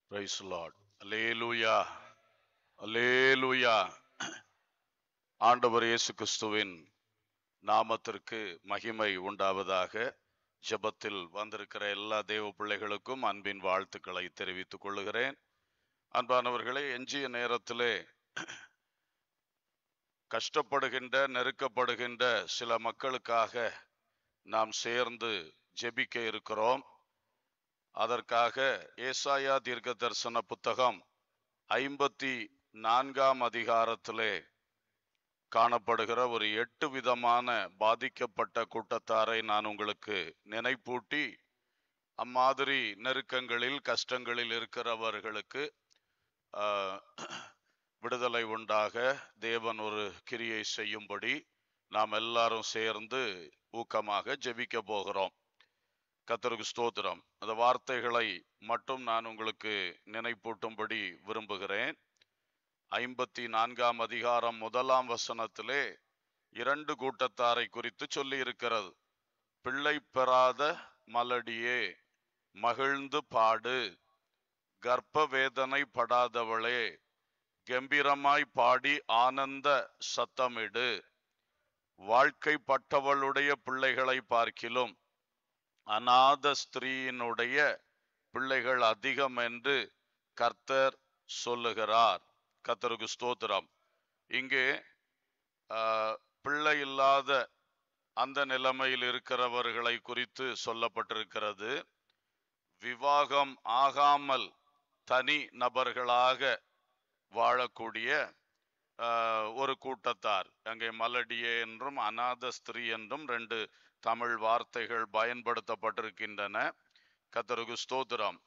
Price Lord அல்லேலூயா அல்லேலூயா ஆண்டவர் இயேசு கிறிஸ்துவின் நாமத்திற்கு மகிமை உண்டாவதாக ஜெபத்தில் வந்திருக்கிற எல்லா தேவ பிள்ளைகளுக்கும் அன்பின் வாழ்த்துக்களை தெரிவித்துக் கொள்ளுகிறேன் அன்பானவர்களே எஞ்சிய நேரத்திலே கஷ்டப்படுகின்ற நெருக்கப்படுகின்ற சில மக்களுக்காக நாம் சேர்ந்து ஜெபிக்க இருக்கிறோம் அதற்காக ஏசாயா தீர்க்க தரிசன புத்தகம் ஐம்பத்தி நான்காம் அதிகாரத்திலே காணப்படுகிற ஒரு எட்டு விதமான பாதிக்கப்பட்ட கூட்டத்தாரை நான் உங்களுக்கு நினைப்பூட்டி அம்மாதிரி நெருக்கங்களில் கஷ்டங்களில் இருக்கிறவர்களுக்கு ஆஹ், விடுதலை உண்டாக தேவன் ஒரு கிரியை செய்யும்படி நாம் எல்லாரும் சேர்ந்து ஊக்கமாக ஜெபிக்க போகிறோம் கத்தருக்கு ஸ்தோத்திரம் அந்த வார்த்தைகளை மட்டும் நான் உங்களுக்கு நினைப்பூட்டும்படி விரும்புகிறேன் ஐம்பத்தி நான்காம் அதிகாரம் முதலாம் வசனத்திலே இரண்டு கூட்டத்தாரை குறித்து சொல்லி இருக்கிறது பிள்ளை பெறாத மலடியே மகிழ்ந்து பாடு கர்ப்ப வேதனை படாதவளே கம்பீரமாய் பாடி ஆனந்த சத்தமிடு வாழ்க்கைப்பட்டவளுடைய பிள்ளைகளை பார்க்கிலும் அநாத ஸ்திரீயினுடைய பிள்ளைகள் அதிகம் என்று கர்த்தர் சொல்லுகிறார் கர்த்தருக்கு ஸ்தோத்திரம் இங்கே ஆஹ், பிள்ளை இல்லாத அந்த நிலைமையில் இருக்கிறவர்களை குறித்து சொல்லப்பட்டிருக்கிறது விவாகம் ஆகாமல் தனி நபர்களாக வாழக்கூடிய ஆஹ், ஒரு கூட்டத்தார் அங்கே மலடியே என்றும் அநாத ஸ்திரீ என்றும் ரெண்டு தமிழ் வார்த்தைகள் பயன்படுத்தப்பட்டிருக்கின்றன கத்தருக்கு ஸ்தோத்திரம்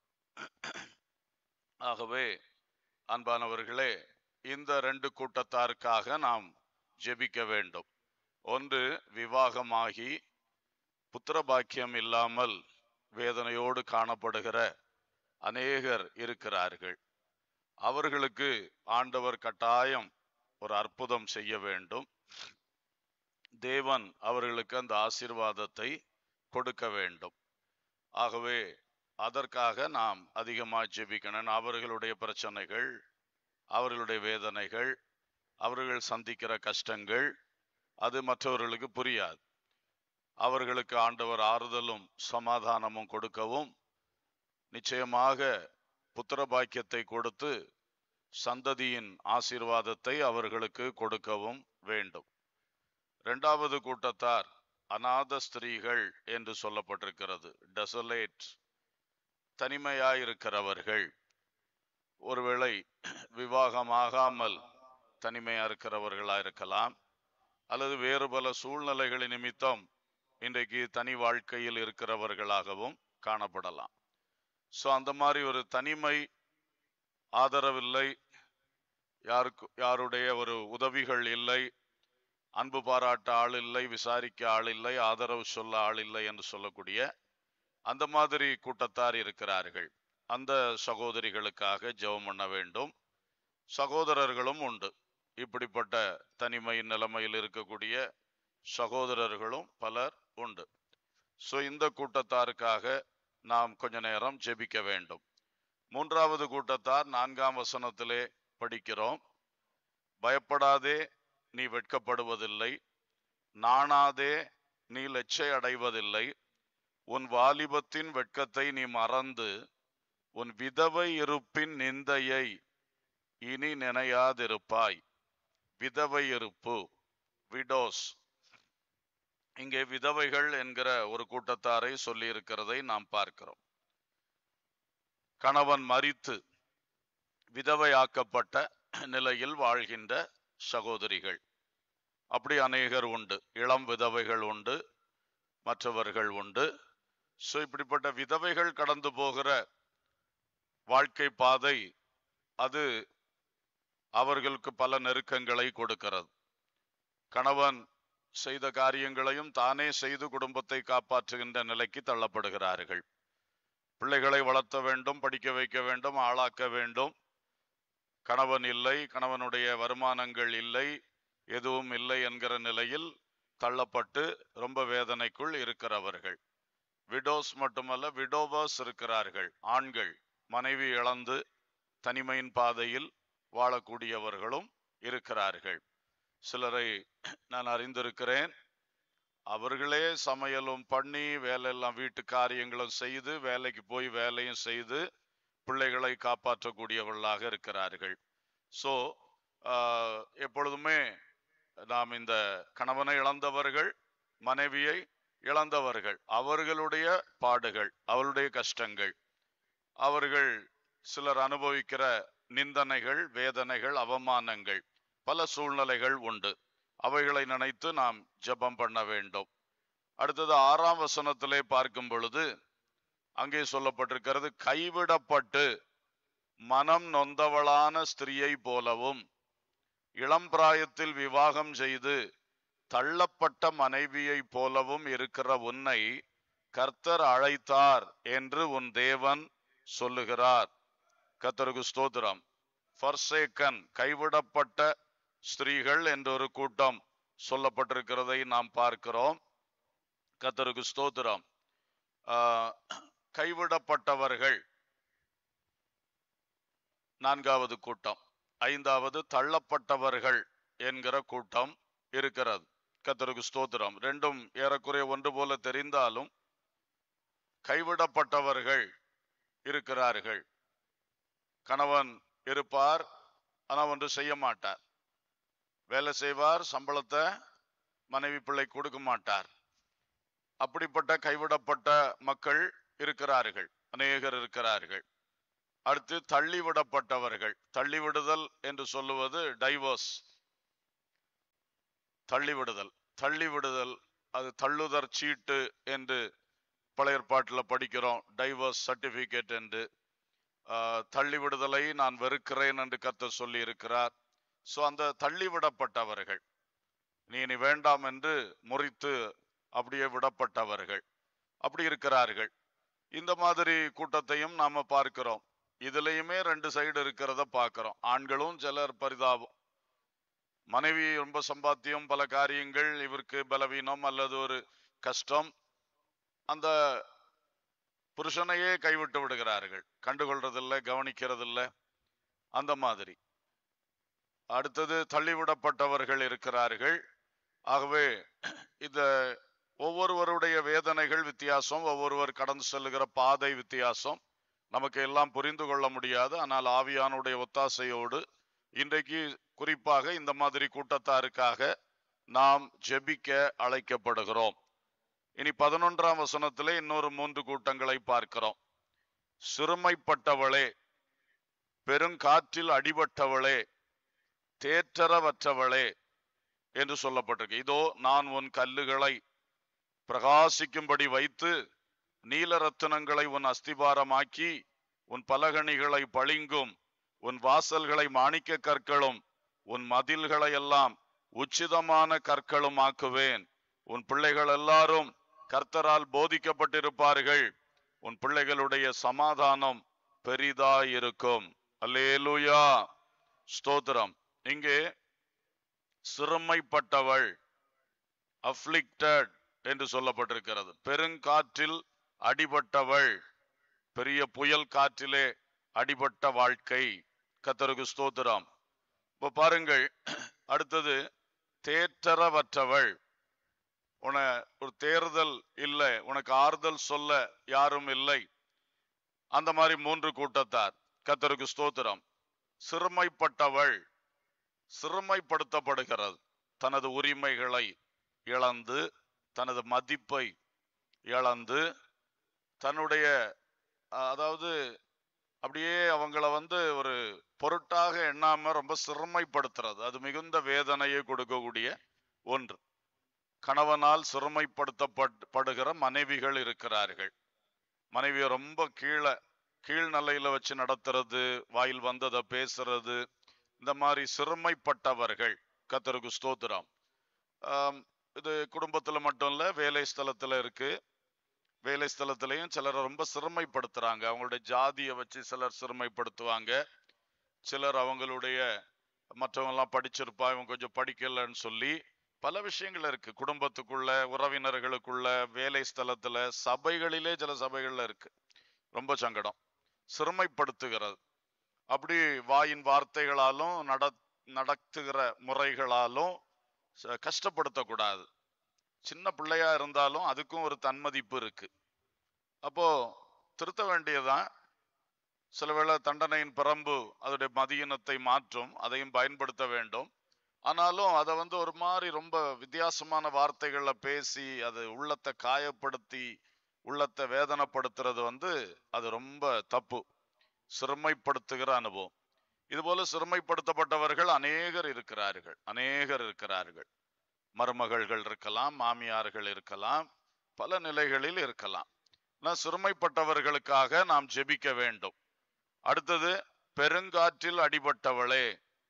ஆகவே அன்பானவர்களே இந்த ரெண்டு கூட்டத்தாருக்காக நாம் ஜெபிக்க வேண்டும் ஒன்று விவாகமாகி புத்திரபாக்கியம் இல்லாமல் வேதனையோடு காணப்படுகிற அநேகர் இருக்கிறார்கள் அவர்களுக்கு ஆண்டவர் கட்டாயம் ஒரு அற்புதம் செய்ய வேண்டும் தேவன் அவர்களுக்கு அந்த ஆசீர்வாதத்தை கொடுக்க வேண்டும் ஆகவே அதற்காக நாம் அதிகமாக ஜெபிக்கணும் அவர்களுடைய பிரச்சனைகள் அவர்களுடைய வேதனைகள் அவர்கள் சந்திக்கிற கஷ்டங்கள் அது மற்றவர்களுக்கு புரியாது அவர்களுக்கு ஆண்டவர் ஆறுதலும் சமாதானமும் கொடுக்கவும் நிச்சயமாக புத்திர பாக்கியத்தை கொடுத்து சந்ததியின் ஆசீர்வாதத்தை அவர்களுக்கு கொடுக்கவும் வேண்டும் இரண்டாவது கூட்டத்தார் அநாத ஸ்திரீகள் என்று சொல்லப்பட்டிருக்கிறது டெசலேட் தனிமையாயிருக்கிறவர்கள் ஒருவேளை விவாகமாகாமல் தனிமையா இருக்கிறவர்களா இருக்கலாம் அல்லது வேறு பல சூழ்நிலைகளின் நிமித்தம் இன்றைக்கு தனி வாழ்க்கையில் இருக்கிறவர்களாகவும் காணப்படலாம் ஸோ அந்த மாதிரி ஒரு தனிமை ஆதரவில்லை யாருக்கு யாருடைய ஒரு உதவிகள் இல்லை அன்பு பாராட்ட ஆள் இல்லை விசாரிக்க ஆள் இல்லை ஆதரவு சொல்ல ஆள் இல்லை என்று சொல்லக்கூடிய அந்த மாதிரி கூட்டத்தார் இருக்கிறார்கள் அந்த சகோதரிகளுக்காக ஜெபம் பண்ண வேண்டும் சகோதரர்களும் உண்டு இப்படிப்பட்ட தனிமையின் நிலைமையில் இருக்கக்கூடிய சகோதரர்களும் பலர் உண்டு ஸோ இந்த கூட்டத்தாருக்காக நாம் கொஞ்ச நேரம் ஜெபிக்க வேண்டும் மூன்றாவது கூட்டத்தார் நான்காம் வசனத்திலே படிக்கிறோம் பயப்படாதே நீ வெட்கப்படுவதில்லை நாணாதே நீ லட்சை அடைவதில்லை உன் வாலிபத்தின் வெட்கத்தை நீ மறந்து உன் விதவை இருப்பின் நிந்தையை இனி நினையாதிருப்பாய் விதவை இருப்பு விடோஸ் இங்கே விதவைகள் என்கிற ஒரு கூட்டத்தாரை சொல்லி இருக்கிறதை நாம் பார்க்கிறோம் கணவன் மரித்து விதவையாக்கப்பட்ட நிலையில் வாழ்கின்ற சகோதரிகள் அப்படி அநேகர் உண்டு இளம் விதவைகள் உண்டு மற்றவர்கள் உண்டு ஸோ இப்படிப்பட்ட விதவைகள் கடந்து போகிற வாழ்க்கை பாதை அது அவர்களுக்கு பல நெருக்கங்களை கொடுக்கிறது கணவன் செய்த காரியங்களையும் தானே செய்து குடும்பத்தை காப்பாற்றுகின்ற நிலைக்கு தள்ளப்படுகிறார்கள் பிள்ளைகளை வளர்த்த வேண்டும் படிக்க வைக்க வேண்டும் ஆளாக்க வேண்டும் கணவன் இல்லை கணவனுடைய வருமானங்கள் இல்லை எதுவும் இல்லை என்கிற நிலையில் தள்ளப்பட்டு ரொம்ப வேதனைக்குள் இருக்கிறவர்கள் விடோஸ் மட்டுமல்ல விடோவர்ஸ் இருக்கிறார்கள் ஆண்கள் மனைவி இழந்து தனிமையின் பாதையில் வாழக்கூடியவர்களும் இருக்கிறார்கள் சிலரை நான் அறிந்திருக்கிறேன் அவர்களே சமையலும் பண்ணி வேலையெல்லாம் வீட்டு காரியங்களும் செய்து வேலைக்கு போய் வேலையும் செய்து பிள்ளைகளை காப்பாற்றக்கூடியவர்களாக இருக்கிறார்கள் ஸோ எப்பொழுதுமே நாம் இந்த கணவனை இழந்தவர்கள் மனைவியை இழந்தவர்கள் அவர்களுடைய பாடுகள் அவருடைய கஷ்டங்கள் அவர்கள் சிலர் அனுபவிக்கிற நிந்தனைகள் வேதனைகள் அவமானங்கள் பல சூழ்நிலைகள் உண்டு அவைகளை நினைத்து நாம் ஜெபம் பண்ண வேண்டும் அடுத்தது ஆறாம் வசனத்திலே பார்க்கும் பொழுது அங்கே சொல்லப்பட்டிருக்கிறது கைவிடப்பட்டு மனம் நொந்தவளான ஸ்திரியை போலவும் இளம் பிராயத்தில் விவாகம் செய்து தள்ளப்பட்ட மனைவியை போலவும் இருக்கிற உன்னை கர்த்தர் அழைத்தார் என்று உன் தேவன் சொல்லுகிறார் கர்த்தருக்கு ஸ்தோத்திரம் ஃபர்சேக்கன் கைவிடப்பட்ட ஸ்திரீகள் என்ற ஒரு கூட்டம் சொல்லப்பட்டிருக்கிறதை நாம் பார்க்கிறோம் கர்த்தருக்கு ஸ்தோத்திரம் ஆஹ், கைவிடப்பட்டவர்கள் நான்காவது கூட்டம் ஐந்தாவது தள்ளப்பட்டவர்கள் என்கிற கூட்டம் இருக்கிறது கர்த்தருக்கு ஸ்தோத்திரம் ரெண்டும் ஏறக்குறைய ஒன்று போல தெரிந்தாலும் கைவிடப்பட்டவர்கள் இருக்கிறார்கள் கணவன் இருப்பார் ஆனா ஒன்று செய்ய மாட்டார் வேலை செய்வார் சம்பளத்தை மனைவி பிள்ளை கொடுக்க மாட்டார் அப்படிப்பட்ட கைவிடப்பட்ட மக்கள் இருக்கிறார்கள் அநேகர் இருக்கிறார்கள் அடுத்து தள்ளிவிடப்பட்டவர்கள் தள்ளிவிடுதல் என்று சொல்லுவது டைவோர்ஸ் தள்ளிவிடுதல் தள்ளிவிடுதல் அது தள்ளுதற் சீட்டு என்று பழைய ஏற்பாட்டில் படிக்கிறோம் டைவர்ஸ் சர்டிபிகேட் என்று ஆஹ், தள்ளிவிடுதலை நான் வெறுக்கிறேன் என்று கர்த்தர் சொல்லி இருக்கிறார் ஸோ அந்த தள்ளிவிடப்பட்டவர்கள் நீ நீ வேண்டாம் என்று முறித்து அப்படியே விடப்பட்டவர்கள் அப்படி இருக்கிறார்கள் இந்த மாதிரி கூட்டத்தையும் நாம பார்க்கிறோம் இதுலயுமே ரெண்டு சைடு இருக்கிறத பார்க்கிறோம் ஆண்களும் சிலர் பரிதாபம் மனைவி ரொம்ப சம்பாத்தியம் பல காரியங்கள் இவருக்கு பலவீனம் அல்லது ஒரு கஷ்டம் அந்த புருஷனையே கைவிட்டு விடுகிறார்கள் கண்டுகொள்றதில்ல கவனிக்கிறதில்ல அந்த மாதிரி அடுத்தது தள்ளிவிடப்பட்டவர்கள் இருக்கிறார்கள் ஆகவே இந்த ஒவ்வொருவருடைய வேதனைகள் வித்தியாசம் ஒவ்வொருவர் கடந்து செல்லுகிற பாதை வித்தியாசம் நமக்கு எல்லாம் புரிந்து கொள்ள முடியாது ஆனால் ஆவியானுடைய ஒத்தாசையோடு இன்றைக்கு குறிப்பாக இந்த மாதிரி கூட்டத்தாருக்காக நாம் ஜெபிக்க அழைக்கப்படுகிறோம் இனி பதினொன்றாம் வசனத்திலே இன்னொரு மூன்று கூட்டங்களை பார்க்கிறோம் சிறுமைப்பட்டவளே பெருங்காற்றில் அடிபட்டவளே தேற்றரவற்றவளே என்று சொல்லப்பட்டிருக்கு இதோ நான் உன் கல்லுகளை பிரகாசிக்கும்படி வைத்து நீல ரத்தினங்களை உன் அஸ்திபாரமாக்கி உன் பலகணிகளை பளிங்கும் உன் வாசல்களை மாணிக்க கற்களும் உன் மதில்களை எல்லாம் உச்சிதமான கற்களும் ஆக்குவேன் உன் பிள்ளைகள் எல்லாரும் கர்த்தரால் போதிக்கப்பட்டிருப்பார்கள் உன் பிள்ளைகளுடைய சமாதானம் பெரிதாயிருக்கும் அல்லேலூயா ஸ்தோத்திரம் இங்கே சிறுமைப்பட்டவள் அஃப்ளிக்டட் என்று சொல்லப்பட்டிருக்கிறது பெருங்காற்றில் அடிபட்டவள் பெரிய புயல் காற்றிலே அடிபட்ட வாழ்க்கை கத்தருக்கு ஸ்தோத்திரம் இப்ப பாருங்கள் அடுத்தது தேற்றரவற்றவள் உன ஒரு தேர்தல் இல்லை உனக்கு ஆறுதல் சொல்ல யாரும் இல்லை அந்த மாதிரி மூன்று கூட்டத்தார் கத்தருக்கு ஸ்தோத்திரம் சிறுமைப்பட்டவள் சிறுமைப்படுத்தப்படுகிறது தனது உரிமைகளை இழந்து தனது மதிப்பை இழந்து தன்னுடைய அஹ், அதாவது அப்படியே அவங்கள வந்து ஒரு பொருட்டாக எண்ணாம ரொம்ப சிறுமைப்படுத்துறது அது மிகுந்த வேதனையை கொடுக்கக்கூடிய ஒன்று கணவனால் சிறுமைப்படுத்தப்படுகிற மனைவிகள் இருக்கிறார்கள் மனைவியை ரொம்ப கீழே கீழ் நிலையில வச்சு நடத்துறது வாயில் வந்ததை பேசுறது இந்த மாதிரி சிறுமைப்பட்டவர்கள் கத்தருக்கு ஸ்தோத்திரம் ஆம், இது குடும்பத்துல மட்டும் இல்ல வேலை ஸ்தலத்துல இருக்கு வேலை ஸ்தலத்திலையும் சிலரை ரொம்ப சிறுமைப்படுத்துறாங்க அவங்களுடைய ஜாதியை வச்சு சிலர் சிறுமைப்படுத்துவாங்க சிலர் அவங்களுடைய மற்றவங்க எல்லாம் படிச்சிருப்பா இவங்க கொஞ்சம் படிக்கலன்னு சொல்லி பல விஷயங்கள் இருக்கு குடும்பத்துக்குள்ள உறவினர்களுக்குள்ள வேலை ஸ்தலத்துல சபைகளிலே சில சபைகள்ல இருக்கு ரொம்ப சங்கடம் சிறுமைப்படுத்துகிறது அப்படி வாயின் வார்த்தைகளாலும் நட நடத்துகிற முறைகளாலும் ச- கஷ்டப்படுத்தக்கூடாது சின்ன பிள்ளையா இருந்தாலும் அதுக்கும் ஒரு தன்மதிப்பு இருக்கு அப்போ திருத்த வேண்டியதுதான் சில வேளை தண்டனையின் பிரம்பு அதோடைய மதியினத்தை மாற்றும் அதையும் பயன்படுத்த வேண்டும் ஆனாலும் அதை வந்து ஒரு மாதிரி ரொம்ப வித்தியாசமான வார்த்தைகள்ல பேசி அது உள்ளத்தை காயப்படுத்தி உள்ளத்தை வேதனைப்படுத்துறது வந்து அது ரொம்ப தப்பு சிறுமைப்படுத்துகிற அனுபவம் இதுபோல சிறுமைப்படுத்தப்பட்டவர்கள் அநேகர் இருக்கிறார்கள் அநேகர் இருக்கிறார்கள் மருமகள்கள் இருக்கலாம் மாமியார்கள் இருக்கலாம் பல நிலைகளில் இருக்கலாம் நான் சிறுமைப்பட்டவர்களுக்காக நாம் ஜெபிக்க வேண்டும் அடுத்தது பெருங்காற்றில் அடிபட்டவளே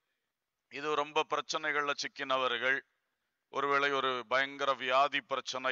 இது ரொம்ப பிரச்சனைகள்ல சிக்கினவர்கள் ஒருவேளை ஒரு பயங்கர வியாதி பிரச்சனை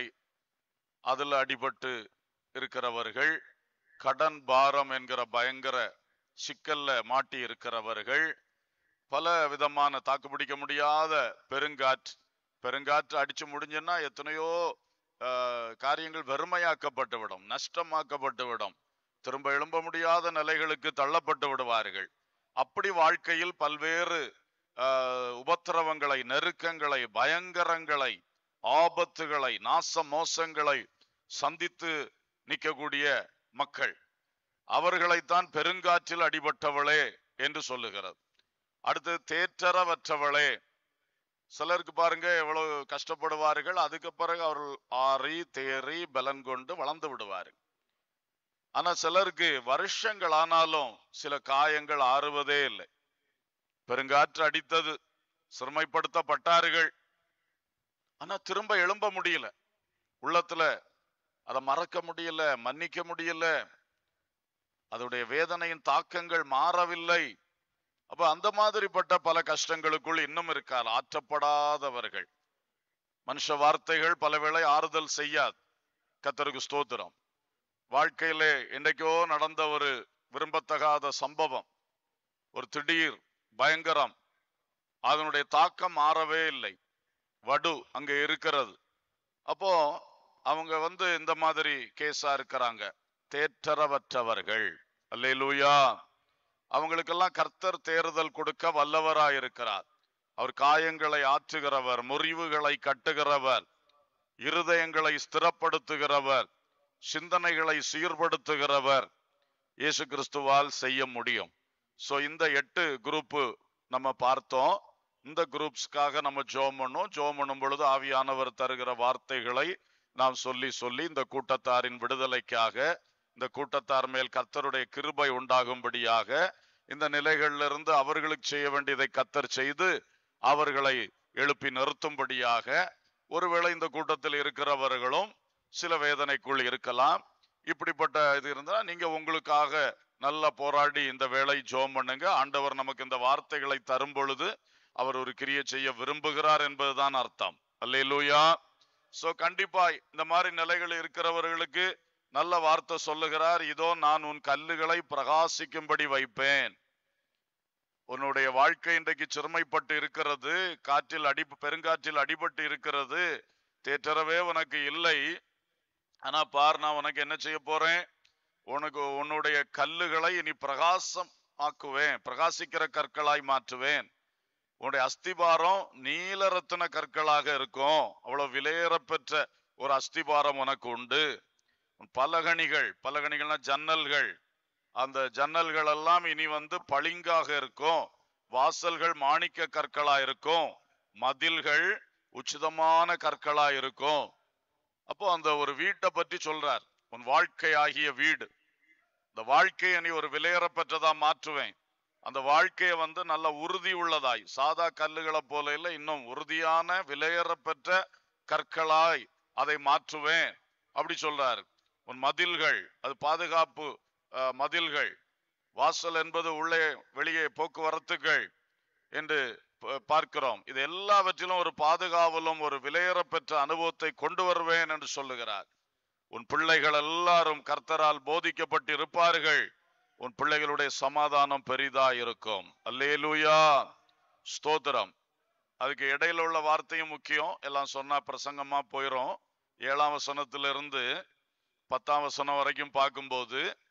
அதுல அடிபட்டு இருக்கிறவர்கள் கடன் பாரம் என்கிற பயங்கர சிக்கல்ல மாட்டி இருக்கிறவர்கள் பல விதமான தாக்குப்பிடிக்க முடியாத பெருங்காற்று பெருங்காற்று அடிச்சு முடிஞ்சுன்னா எத்தனையோ ஆஹ், காரியங்கள் வெறுமையாக்கப்பட்டு விடும் நஷ்டமாக்கப்பட்டு விடும் திரும்ப எழும்ப முடியாத நிலைகளுக்கு தள்ளப்பட்டு விடுவார்கள் அப்படி வாழ்க்கையில் பல்வேறு ஆஹ், உபத்திரவங்களை நெருக்கங்களை பயங்கரங்களை ஆபத்துகளை நாச மோசங்களை சந்தித்து நிற்கக்கூடிய மக்கள் அவர்களைத்தான் பெருங்காற்றில் அடிபட்டவளே என்று சொல்லுகிறது அடுத்து தேற்றரவற்றவளே சிலருக்கு பாருங்க எவ்வளவு கஷ்டப்படுவார்கள் அதுக்கு பிறகு அவர்கள் ஆறி தேறி பலன் கொண்டு வளர்ந்து விடுவார்கள் ஆனா சிலருக்கு வருஷங்கள் ஆனாலும் சில காயங்கள் ஆறுவதே இல்லை பெருங்காற்று அடித்தது சிறுமைப்படுத்தப்பட்டார்கள் ஆனா திரும்ப எழும்ப முடியல உள்ளத்துல அதை மறக்க முடியல மன்னிக்க முடியல அதோடைய வேதனையின் தாக்கங்கள் மாறவில்லை அப்ப அந்த மாதிரிப்பட்ட பல கஷ்டங்களுக்குள் இன்னும் இருக்கார் ஆற்றப்படாதவர்கள் மனுஷ வார்த்தைகள் பலவேளை ஆறுதல் செய்யாது கத்தருக்கு ஸ்தோத்திரம் வாழ்க்கையிலே என்றைக்கோ நடந்த ஒரு விரும்பத்தகாத சம்பவம் ஒரு திடீர் பயங்கரம் அதனுடைய தாக்கம் மாறவே இல்லை வடு அங்க இருக்கிறது அப்போ அவங்க வந்து இந்த மாதிரி கேஸா இருக்கிறாங்க தேற்றரவற்றவர்கள் அல்லேலூயா அவங்களுக்கெல்லாம் கர்த்தர் தேறுதல் கொடுக்க வல்லவரா இருக்கிறார் அவர் காயங்களை ஆற்றுகிறவர் முறிவுகளை கட்டுகிறவர் இருதயங்களை ஸ்திரப்படுத்துகிறவர் சிந்தனைகளை சீர்படுத்துகிறவர் இயேசு கிறிஸ்துவால் செய்ய முடியும் சோ இந்த எட்டு குரூப் நம்ம பார்த்தோம் இந்த குரூப்ஸ்க்காக நம்ம ஜோம் பண்ணோம் ஜோம் பண்ணும் பொழுது ஆவியானவர் தருகிற வார்த்தைகளை நாம் சொல்லி சொல்லி இந்த கூட்டத்தாரின் விடுதலைக்காக இந்த கூட்டத்தார் மேல் கர்த்தருடைய கிருபை உண்டாகும்படியாக இந்த நிலைகளிலிருந்து இருந்து அவர்களுக்கு செய்ய வேண்டியதை கத்தர் செய்து அவர்களை எழுப்பி நிறுத்தும்படியாக ஒருவேளை இந்த கூட்டத்தில் இருக்கிறவர்களும் சில வேதனைக்குள் இருக்கலாம் இப்படிப்பட்ட இது இருந்தா நீங்க உங்களுக்காக நல்லா போராடி இந்த வேலை ஜோம் பண்ணுங்க ஆண்டவர் நமக்கு இந்த வார்த்தைகளை தரும் பொழுது அவர் ஒரு கிரியை செய்ய விரும்புகிறார் என்பதுதான் அர்த்தம் அல்லேலூயா சோ கண்டிப்பா இந்த மாதிரி நிலைகள் இருக்கிறவர்களுக்கு நல்ல வார்த்தை சொல்லுகிறார் இதோ நான் உன் கல்லுகளை பிரகாசிக்கும்படி வைப்பேன் உன்னுடைய வாழ்க்கை இன்றைக்கு சிறுமைப்பட்டு இருக்கிறது காற்றில் அடி பெருங்காற்றில் அடிபட்டு இருக்கிறது தேற்றரவே உனக்கு இல்லை ஆனா பார் நான் உனக்கு என்ன செய்ய போறேன் உனக்கு உன்னுடைய கல்லுகளை இனி பிரகாசம் ஆக்குவேன் பிரகாசிக்கிற கற்களாய் மாற்றுவேன் உன்னுடைய அஸ்திபாரம் நீல ரத்தின கற்களாக இருக்கும் அவ்வளவு விலையேறப்பெற்ற ஒரு அஸ்திபாரம் உனக்கு உண்டு உன் பலகணிகள் பலகணிகள்னா ஜன்னல்கள் அந்த ஜன்னல்கள் எல்லாம் இனி வந்து பளிங்காக இருக்கும் வாசல்கள் மாணிக்க கற்களா இருக்கும் மதில்கள் உச்சிதமான கற்களா இருக்கும் அப்போ அந்த ஒரு வீட்டை பற்றி சொல்றார் உன் வாழ்க்கை ஆகிய வீடு இந்த வாழ்க்கையை நீ ஒரு விலையேறப்பெற்றதா மாற்றுவேன் அந்த வாழ்க்கையை வந்து நல்ல உறுதி உள்ளதாய் சாதா கல்லுகளை போல இல்ல இன்னும் உறுதியான விலையேறப்பெற்ற கற்களாய் அதை மாற்றுவேன் அப்படி சொல்றாரு உன் மதில்கள் அது பாதுகாப்பு அஹ், மதில்கள் வாசல் என்பது உள்ளே வெளியே போக்குவரத்துகள் என்று ப- பார்க்கிறோம் இது எல்லாவற்றிலும் ஒரு பாதுகாவலும் ஒரு விலையேறப்பெற்ற அனுபவத்தை கொண்டு வருவேன் என்று சொல்லுகிறார் உன் பிள்ளைகள் எல்லாரும் கர்த்தரால் போதிக்கப்பட்டு இருப்பார்கள் உன் பிள்ளைகளுடைய சமாதானம் பெரிதா இருக்கும் அல்லேலூயா ஸ்தோத்திரம் அதுக்கு இடையில உள்ள வார்த்தையும் முக்கியம் எல்லாம் சொன்னா பிரசங்கமா போயிரும் ஏழாம் வசனத்திலிருந்து பத்தாம் வசனம் வரைக்கும் பார்க்கும்போது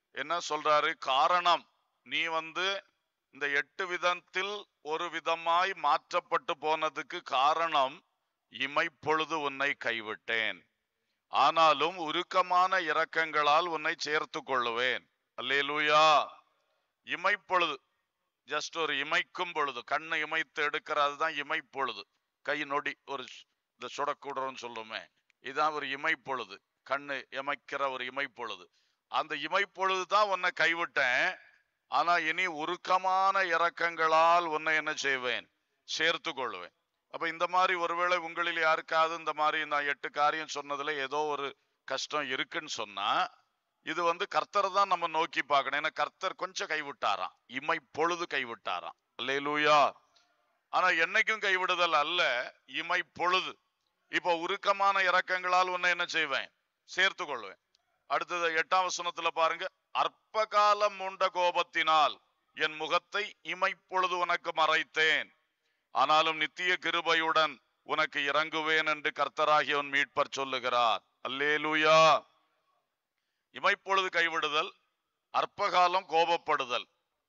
என்ன சொல்றாரு காரணம் நீ வந்து இந்த எட்டு விதத்தில் ஒரு விதமாய் மாற்றப்பட்டு போனதுக்கு காரணம் இமைப்பொழுது உன்னை கைவிட்டேன் ஆனாலும் உருக்கமான இரக்கங்களால் உன்னை சேர்த்து கொள்ளுவேன் அல்லேலூயா இமைப்பொழுது ஜஸ்ட் ஒரு இமைக்கும் பொழுது கண்ணை இமைத்து எடுக்கிறது தான் இமைப்பொழுது கை நொடி ஒரு ஸ்- இந்த சுடக்கூடுறோம்னு சொல்லுமே இதான் ஒரு இமைப்பொழுது கண்ணு இமைக்கிற ஒரு இமைப்பொழுது அந்த இமைப்பொழுது தான் உன்னை கைவிட்டேன் ஆனா இனி உருக்கமான இரக்கங்களால் உன்னை என்ன செய்வேன் சேர்த்து கொள்வேன் அப்ப இந்த மாதிரி ஒருவேளை உங்களில் யாருக்காவது இந்த மாதிரி நான் எட்டு காரியம் சொன்னதுல ஏதோ ஒரு கஷ்டம் இருக்குன்னு சொன்னா இது வந்து கர்த்தரை தான் நம்ம நோக்கி பார்க்கணும் ஏன்னா கர்த்தர் கொஞ்சம் கைவிட்டாராம் இமை பொழுது கைவிட்டாராம் அல்லேலூயா ஆனா என்னைக்கும் கைவிடுதல் அல்ல இமை பொழுது இப்போ உருக்கமான இரக்கங்களால் உன்னை என்ன செய்வேன் சேர்த்து கொள்வேன் அடுத்தது எட்டாம் வசனத்துல பாருங்க அற்ப காலம் உண்ட கோபத்தினால் என் முகத்தை இமைப்பொழுது உனக்கு மறைத்தேன் ஆனாலும் நித்திய கிருபையுடன் உனக்கு இறங்குவேன் என்று கர்த்தராகிய உன் மீட்பர் சொல்லுகிறார் அல்லேலூயா இமைப்பொழுது கைவிடுதல் அற்பகாலம் கோபப்படுதல்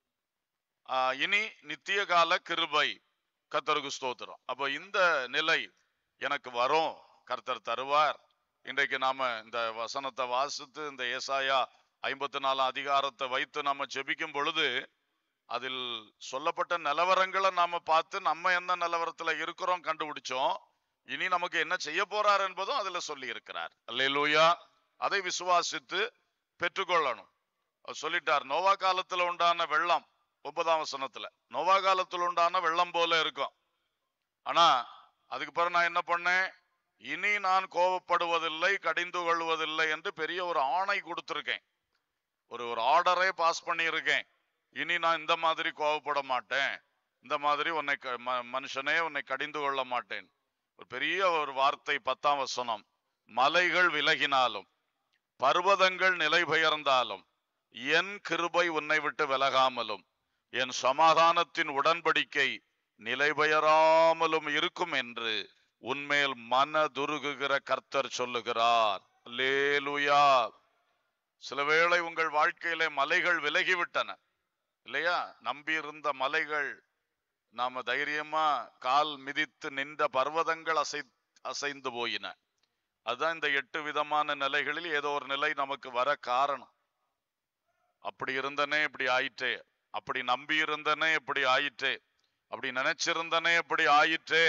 ஆஹ் இனி நித்திய கால கிருபை கர்த்தருக்கு ஸ்தோத்திரம் அப்போ இந்த நிலை எனக்கு வரும் கர்த்தர் தருவார் இன்றைக்கு நாம இந்த வசனத்தை வாசித்து இந்த ஏசாயா ஐம்பத்தி நாலாம் அதிகாரத்தை வைத்து நாம ஜெபிக்கும் பொழுது அதில் சொல்லப்பட்ட நிலவரங்களை நாம பார்த்து நம்ம எந்த நிலவரத்துல இருக்கிறோம் கண்டுபிடிச்சோம் இனி நமக்கு என்ன செய்ய போறார் என்பதும் அதுல சொல்லி இருக்கிறார் அல்லேலூயா அதை விசுவாசித்து பெற்றுக்கொள்ளணும் அவர் சொல்லிட்டார் நோவா காலத்துல உண்டான வெள்ளம் ஒன்பதாம் வசனத்துல நோவா காலத்துல உண்டான வெள்ளம் போல இருக்கும் ஆனா அதுக்கு பிறகு நான் என்ன பண்ணேன் இனி நான் கோபப்படுவதில்லை கடிந்து கொள்வதில்லை என்று பெரிய ஒரு ஆணை கொடுத்திருக்கேன் ஒரு ஒரு ஆர்டரே பாஸ் பண்ணியிருக்கேன் இனி நான் இந்த மாதிரி கோபப்பட மாட்டேன் இந்த மாதிரி உன்னை க- ம- மனுஷனே உன்னை கடிந்து கொள்ள மாட்டேன் ஒரு பெரிய ஒரு வார்த்தை பத்தாம் வசனம் மலைகள் விலகினாலும் பர்வதங்கள் நிலை பெயர்ந்தாலும் என் கிருபை உன்னை விட்டு விலகாமலும் என் சமாதானத்தின் உடன்படிக்கை நிலை பெயராமலும் இருக்கும் என்று உன்மேல் மனதுருகுகிற கர்த்தர் சொல்லுகிறார் அல்லேலூயா சில வேளை உங்கள் வாழ்க்கையிலே மலைகள் விலகிவிட்டன இல்லையா நம்பியிருந்த மலைகள் நாம தைரியமா கால் மிதித்து நின்ற பர்வதங்கள் அசை அசைந்து போயின அதுதான் இந்த எட்டு விதமான நிலைகளில் ஏதோ ஒரு நிலை நமக்கு வர காரணம் அப்படி இருந்தனே இப்படி ஆயிற்றே அப்படி நம்பி இருந்தனே இப்படி ஆயிற்றே அப்படி நினைச்சிருந்தனே இப்படி ஆயிற்றே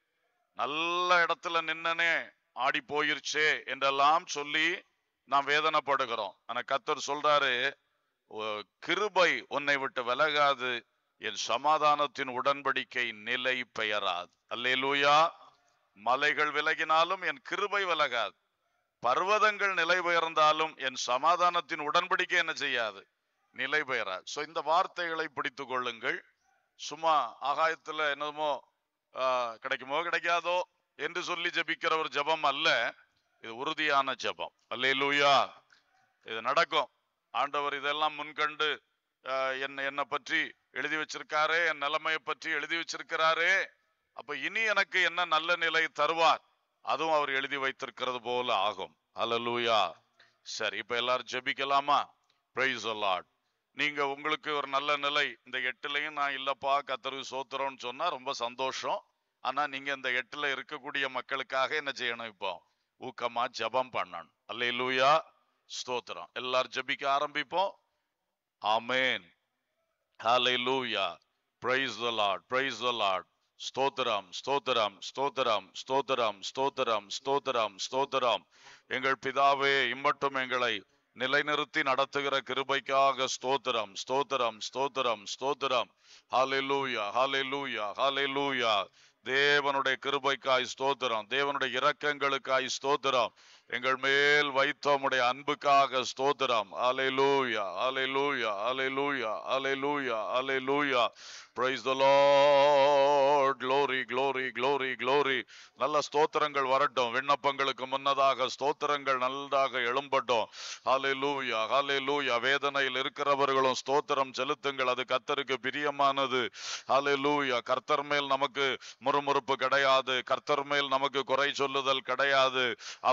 நல்ல இடத்துல நின்னனே ஆடி போயிருச்சே என்றெல்லாம் சொல்லி நாம் வேதனைப்படுகிறோம் ஆனா கத்தர் சொல்றாரு "உ- கிருபை உன்னை விட்டு விலகாது என் சமாதானத்தின் உடன்படிக்கை நிலை பெயராது அல்லேலூயா மலைகள் விலகினாலும் என் கிருபை விலகாது பர்வதங்கள் நிலை பெயர்ந்தாலும் என் சமாதானத்தின் உடன்படிக்கை என்ன செய்யாது நிலை பெயராது சோ இந்த வார்த்தைகளை பிடித்துக் கொள்ளுங்கள் சும்மா ஆகாயத்துல என்னமோ ஆஹ், கிடைக்குமோ கிடைக்காதோ என்று சொல்லி ஜெபிக்கிற ஒரு ஜெபம் அல்ல இது உறுதியான ஜெபம் அல்லேலூயா இது நடக்கும் ஆண்டவர் இதெல்லாம் முன்கண்டு ஆஹ், என்ன என்னை பற்றி எழுதி வச்சிருக்காரே என் நிலைமையை பற்றி எழுதி வச்சிருக்கிறாரே அப்ப இனி எனக்கு என்ன நல்ல நிலை தருவார் அதுவும் அவர் எழுதி வைத்திருக்கிறது போல ஆகும் அல்லேலூயா சரி இப்ப எல்லாரும் ஜெபிக்கலாமா பிரைஸ் லார்ட் நீங்க உங்களுக்கு ஒரு நல்ல நிலை இந்த எட்டுலையும் நான் இல்லப்பா கத்தரு சோத்திரம்னு சொன்னா ரொம்ப சந்தோஷம் ஆனா நீங்க இந்த எட்டுல இருக்கக்கூடிய மக்களுக்காக என்ன செய்யணும் இப்போ ஊக்கமா ஜெபம் பண்ணணும் அல்லேலூயா ஸ்தோத்திரம் எல்லாரும் ஜெபிக்க ஆரம்பிப்போம் ஆமென் ஹalleluya praise the lord praise the lord ஸ்தோத்திரம் ஸ்தோத்திரம் ஸ்தோத்திரம் ஸ்தோத்திரம் ஸ்தோத்திரம் ஸ்தோத்திரம் ஸ்தோத்திரம் எங்கள் பிதாவே இம்மட்டும் எங்களை நிலைநிறுத்தி நடத்துகிற கிருபைக்காக ஸ்தோத்திரம் ஸ்தோத்திரம் ஸ்தோத்திரம் ஸ்தோத்திரம் ஹalleluya ஹalleluya ஹalleluya தேவனுடைய கிருபைக்காய் ஸ்தோத்திரம் தேவனுடைய இரக்கங்களுக்காய் ஸ்தோத்திரம் எங்கள் மேல் வைத்த உம்முடைய அன்புக்காக ஸ்தோத்திரம் ஹalleluya ஹalleluya ஹalleluya ஹalleluya ஹalleluya praise the lord glory glory glory glory நல்ல ஸ்தோத்திரங்கள் வரட்டும் விண்ணப்பங்களுக்கு முன்னதாக ஸ்தோத்திரங்கள் நல்லாக எழும்பட்டும் ஹalleluya ஹalleluya வேதனையில் இருக்கிறவர்களும் ஸ்தோத்திரம் செலுத்துங்கள் அது கர்த்தருக்கு பிரியமானது ஹalleluya கர்த்தர் மேல் நமக்கு முறுமுறுப்பு கிடையாது கர்த்தர் மேல் நமக்கு குறை சொல்லுதல் கிடையாது அவர் எப்பொழுதும்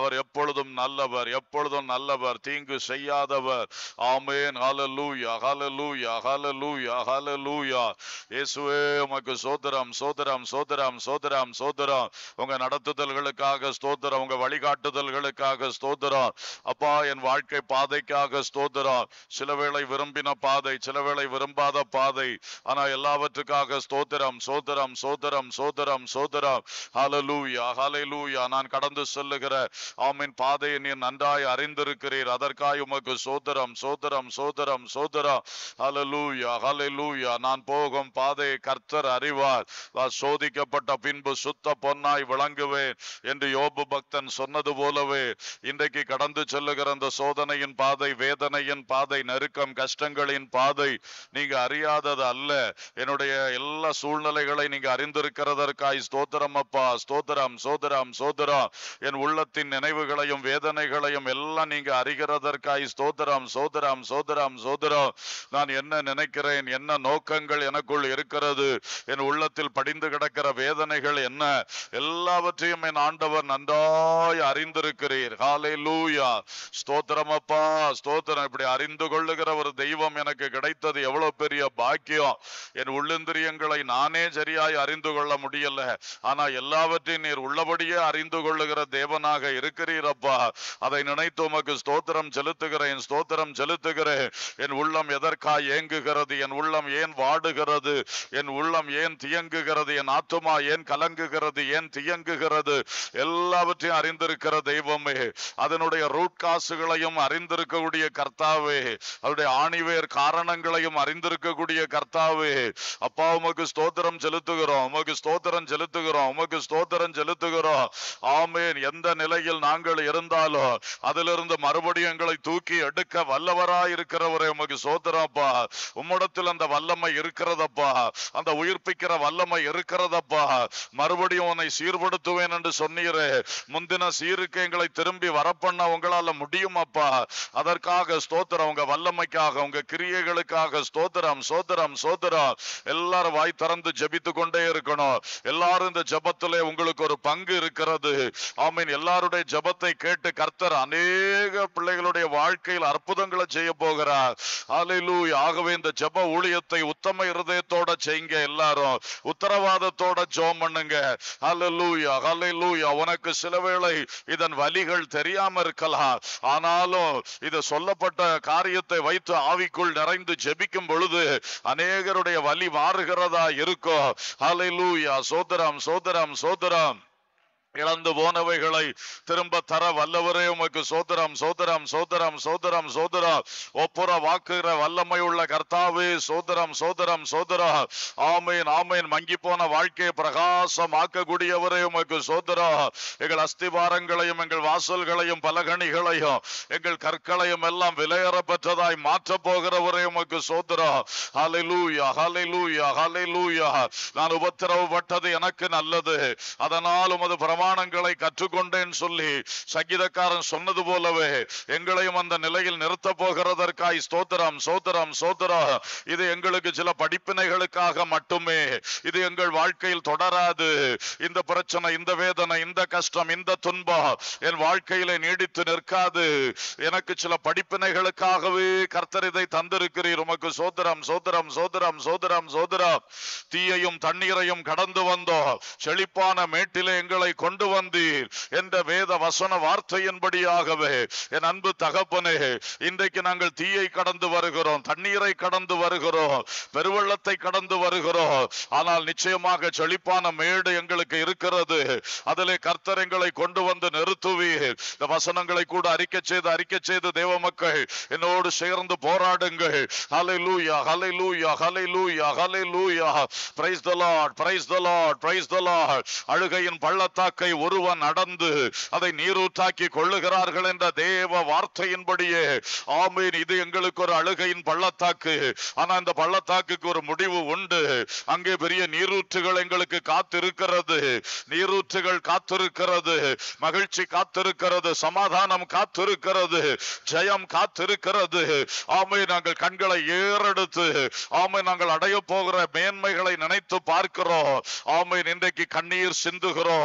எப்பொழுதும் நல்லவர் எப்பொழுதும் நல்லவர் தீங்கு செய்யாதவர் ஆமென் ஹalleluya ஹalleluya ஹalleluya ஹalleluya இயேசுவே உமக்கு சோதரம் சோதரம் சோதரம் சோதரம் சோதரம் உங்க நடத்துதல்களுக்காக ஸ்தோத்திரம் உங்க வழிகாட்டுதல்களுக்காக ஸ்தோத்திரம் அப்பா என் வாழ்க்கை பாதைக்காக ஸ்தோத்திரம் சில வேளை விரும்பின பாதை சில வேளை விரும்பாத பாதை ஆனா எல்லாவற்றுக்காக ஸ்தோத்திரம் சோதரம் சோதரம் சோதரம் சோதரம் ஹalleluya ஹalleluya நான் கடந்து செல்லுகிற ஆமீன் பாதையை நீர் நன்றாய் அறிந்திருக்கிறீர் அதற்காய் உமக்கு சோதரம் சோதரம் சோதரம் சோதரம் ஹalleluya ஹalleluya நான் போகும் பாதையை கர்த்தர் அறிவார் நான் சோதிக்கப்பட்ட பின்பு சுத்த பொன்னாய் விளங்குவேன் என்று யோபு பக்தன் சொன்னது போலவே இன்றைக்கு கடந்து செல்லுகிற அந்த சோதனையின் பாதை வேதனையின் பாதை நெருக்கம் கஷ்டங்களின் பாதை நீங்க அறியாதது அல்ல என்னுடைய எல்லா சூழ்நிலைகளை நீங்க அறிந்திருக்கிறதற்காய் ஸ்தோத்திரம் அப்பா ஸ்தோத்திரம் சோதரம் சோதரம் என் உள்ளத்தின் நினைவுகளையும் வேதனைகளையும் எல்லாம் நீங்க அறிகிறதற்காய் ஸ்தோத்திரம் சோதரம் சோதரம் சோதரம் நான் என்ன நினைக்கிறேன் என்ன நோக்கங்கள் எனக்குள் இருக்கிறது என் உள்ளத்தில் படிந்து கிடக்கிற வேதனைகள் என்ன எல்லாவற்றையும் என் ஆண்டவர் நன்றாய் அறிந்திருக்கிறீர் ஹாலே லூயா ஸ்தோத்திரம் அப்பா ஸ்தோத்திரம் இப்படி அறிந்து கொள்ளுகிற ஒரு தெய்வம் எனக்கு கிடைத்தது எவ்வளவு பெரிய பாக்கியம் என் உள்ளிந்திரியங்களை நானே சரியாய் அறிந்து கொள்ள முடியல ஆனா எல்லாவற்றையும் நீர் உள்ளபடியே அறிந்து கொள்ளுகிற தேவனாக இருக்கிறீரப்பா அதை நினைத்து உமக்கு ஸ்தோத்திரம் செலுத்துகிறேன் ஸ்தோத்திரம் செலுத்துகிறேன் என் உள்ளம் எதற்காய் ஏங்குகிறது என் உள்ளம் ஏன் வாடுகிறது என் உள்ளம் ஏன் தியங்குகிறது என் ஆத்துமா ஏன் கலங்குகிறது ஏன் தியங்குகிறது எல்லாவற்றையும் அறிந்திருக்கிற தெய்வமே அதனுடைய ரூட் காசுகளையும் அறிந்திருக்கக்கூடிய கர்த்தாவே அவருடைய ஆணிவேர் காரணங்களையும் அறிந்திருக்கக்கூடிய கர்த்தாவே அப்பா உமக்கு ஸ்தோத்திரம் செலுத்துகிறோம் உமக்கு ஸ்தோத்திரம் செலுத்துகிறோம் உமக்கு ஸ்தோத்திரம் செலுத்துகிறோம் ஆமேன் எந்த நிலையில் நாங்கள் இருந்தாலும் அதிலிருந்து மறுபடியும் எங்களை தூக்கி எடுக்க வல்லவராய் இருக்கிறவரே உமக்கு சோதரப்பா உம்மிடத்தில் அந்த வல்லமை இருக்கிறதப்பா அந்த உயிர்ப்பிக்கிற வல்லமை இருக்கிறதப்பா மறுபடியும் உன்னை சீர்படுத்துவேன் என்று சொன்னீரே முந்தின சீருக்கு எங்களை திரும்பி வரப்பண்ண உங்களால முடியும் அப்பா அதற்காக ஸ்தோத்திரம் உங்க வல்லமைக்காக உங்க கிரியைகளுக்காக ஸ்தோத்திரம் சோதரம் சோதரம் எல்லாரும் வாய் திறந்து ஜெபித்து கொண்டே இருக்கணும் எல்லாரும் இந்த ஜெபத்திலே உங்களுக்கு ஒரு பங்கு இருக்கிறது ஆமீன் எல்லாருடைய ஜெபத்தை கேட்டு கர்த்தர் அநேக பிள்ளைகளுடைய வாழ்க்கையில் அற்புதங்களை செய்ய போகிறார் ஹalleluya ஆகவே இந்த ஜெப ஊழியத்தை உத்தம இருதயத்தோட செய்யுங்க எல்லாரும் உத்தரவாதத்தோட ஜெபம் பண்ணுங்க ஹalleluya ஹalleluya உனக்கு சில வேளை இதன் வலிகள் தெரியாம இருக்கலாம் ஆனாலும் இது சொல்லப்பட்ட காரியத்தை வைத்து ஆவிக்குள் நிறைந்து ஜெபிக்கும் பொழுது அநேகருடைய வலி மாறுகிறதா இருக்கும் ஹalleluya சோதரம் சோதரம் சோதரம் இழந்து போனவைகளை திரும்ப தர வல்லவரே உமக்கு சோதரம் சோதரம் சோதரம் சோதரம் சோதரம் ஒப்புற வாக்குகிற வல்லமை உள்ள கர்த்தாவே சோதரம் சோதரம் சோதரம் ஆமேன் ஆமேன் மங்கி போன வாழ்க்கையை பிரகாசமாக்கக்கூடியவரே உமக்கு சோதரம் எங்கள் அஸ்திபாரங்களையும் எங்கள் வாசல்களையும் பலகணிகளையும் எங்கள் கற்களையும் எல்லாம் விலையேற பெற்றதாய் மாற்ற போகிறவரே உமக்கு சோதரம் ஹalleluya ஹalleluya ஹalleluya நான் உபத்திரவப்பட்டது எனக்கு நல்லது அதனால் உமது பிரமாணங்களை கற்றுக்கொண்டேன் சொல்லி சங்கீதக்காரன் சொன்னது போலவே எங்களையும் அந்த நிலையில் நிறுத்த போகிறதற்காய் ஸ்தோத்திரம் சோத்திரம் சோத்திரம் இது எங்களுக்கு சில படிப்பினைகளுக்காக மட்டுமே இது எங்கள் வாழ்க்கையில் தொடராது இந்த பிரச்சனை இந்த வேதனை இந்த கஷ்டம் இந்த துன்பம் என் வாழ்க்கையிலே நீடித்து நிற்காது எனக்கு சில படிப்பினைகளுக்காகவே கர்த்தர் இதை தந்திருக்கிறீர் உமக்கு சோதரம் சோதரம் சோதரம் சோதரம் சோதரம் தீயையும் தண்ணீரையும் கடந்து வந்தோம் செழிப்பான மேட்டிலே எங்களை கொண்டு வந்தீர் என்ற வேத வசன வார்த்தையின்படியாகவே என் அன்பு தகப்பனே இன்றைக்கு நாங்கள் தீயை கடந்து வருகிறோம் தண்ணீரை கடந்து வருகிறோம் பெருவெள்ளத்தை கடந்து வருகிறோம் ஆனால் நிச்சயமாக செழிப்பான மேடு எங்களுக்கு இருக்கிறது அதிலே கர்த்தர் எங்களை கொண்டு வந்து நிறுத்துவீர் இந்த வசனங்களை கூட அறிக்கை செய்து அறிக்கை செய்து தேவ மக்கள் என்னோடு சேர்ந்து போராடுங்கள் ஹalleluya ஹalleluya ஹalleluya ஹalleluya praise the lord praise the lord praise the lord அழுகையின் பள்ளத்தாக்கை ஒருவன் நடந்து அதை நீரூற்றாக்கி கொள்ளுகிறார்கள் என்ற தேவ வார்த்தையின்படியே ஆமீன் இது எங்களுக்கு ஒரு அழுகையின் பள்ளத்தாக்கு ஆனா இந்த பள்ளத்தாக்குக்கு ஒரு முடிவு உண்டு அங்கே பெரிய நீரூற்றுகள் எங்களுக்கு காத்திருக்கிறது நீரூற்றுகள் காத்திருக்கிறது மகிழ்ச்சி காத்திருக்கிறது சமாதானம் காத்திருக்கிறது ஜெயம் காத்திருக்கிறது ஆமை நாங்கள் கண்களை ஏறெடுத்து ஆமை நாங்கள் அடைய போகிற மேன்மைகளை நினைத்து பார்க்கிறோம் ஆமை இன்றைக்கு கண்ணீர் சிந்துகிறோம்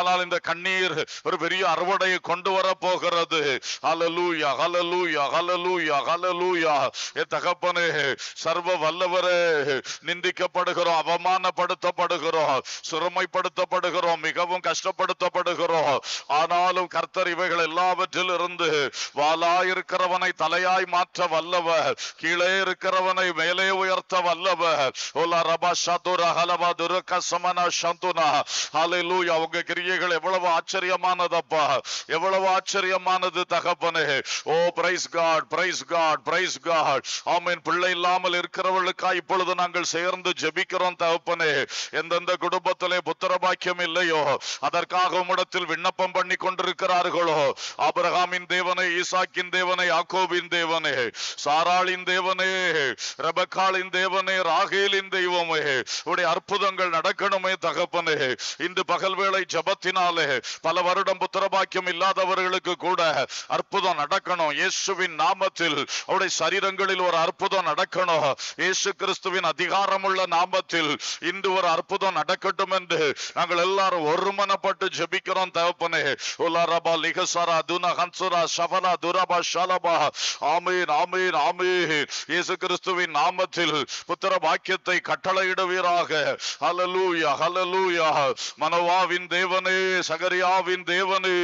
ஆனால் இந்த கண்ணீர் ஒரு பெரிய அறுவடையை கொண்டு வர போகிறது ஹalleluya ஹalleluya ஹalleluya ஹalleluya என் தகப்பனே சர்வ வல்லவரே நிந்திக்கப்படுகிறோம் அவமானப்படுத்தப்படுகிறோம் சிறுமைப்படுத்தப்படுகிறோம் மிகவும் கஷ்டப்படுத்தப்படுகிறோம் ஆனாலும் கர்த்தர் இவைகள் எல்லாவற்றிலிருந்து வாலாய் இருக்கிறவனை தலையாய் மாற்ற வல்லவர் கீழே இருக்கிறவனை மேலே உயர்த்த வல்லவர் ஓலா ரபா சதுர ஹலவா துருக்க சமன சந்துனா ஹalleluya உங்க கிரியைகள் எவ்வளவு ஆச்சரியமானதப்பா எவ்வளவு ஆச்சரியமானது தகப்பனே oh praise God praise God praise God amen பிள்ளை இல்லாமல் இருக்கிறவர்களுக்காய் இப்பொழுது நாங்கள் சேர்ந்து ஜெபிக்கிறோம் தகப்பனே எந்தெந்த குடும்பத்திலே புத்திர பாக்கியம் இல்லையோ அதற்காக உம்மிடத்தில் விண்ணப்பம் பண்ணி கொண்டிருக்கிறார்களோ ஆபிரகாமின் தேவனே ஈசாக்கின் தேவனே யாக்கோபின் தேவனே சாராளின் தேவனே ரெபக்காளின் தேவனே ராகேலின் தெய்வமே உடைய அற்புதங்கள் நடக்கணுமே தகப்பனே இன்று பகல் வேளை ஜபத்தினாலே பல வருடம் புத்திரபாக்கியம் இல்லாதவர்களுக்கு கூட அற்புதம் நடக்கணும் இயேசுவின் நாமத்தில் அவருடைய சரீரங்களில் ஒரு அற்புதம் நடக்கணும் இயேசு கிறிஸ்துவின் அதிகாரமுள்ள நாமத்தில் இன்று ஒரு அற்புதம் நடக்கட்டும் என்று நாங்கள் எல்லாரும் ஒருமனப்பட்டு ஜெபிக்கிறோம் தகப்பனே உலரபா லிகசரா துன ஹன்சுரா ஷபலா துரபா ஷலபா ஆமீன் ஆமீன் ஆமீன் இயேசு கிறிஸ்துவின் நாமத்தில் புத்திர வாக்கியத்தை கட்டளையிடுவீராக ஹalleluya ஹalleluya மனோவாவின் தேவனே சகரியாவின் தேவனே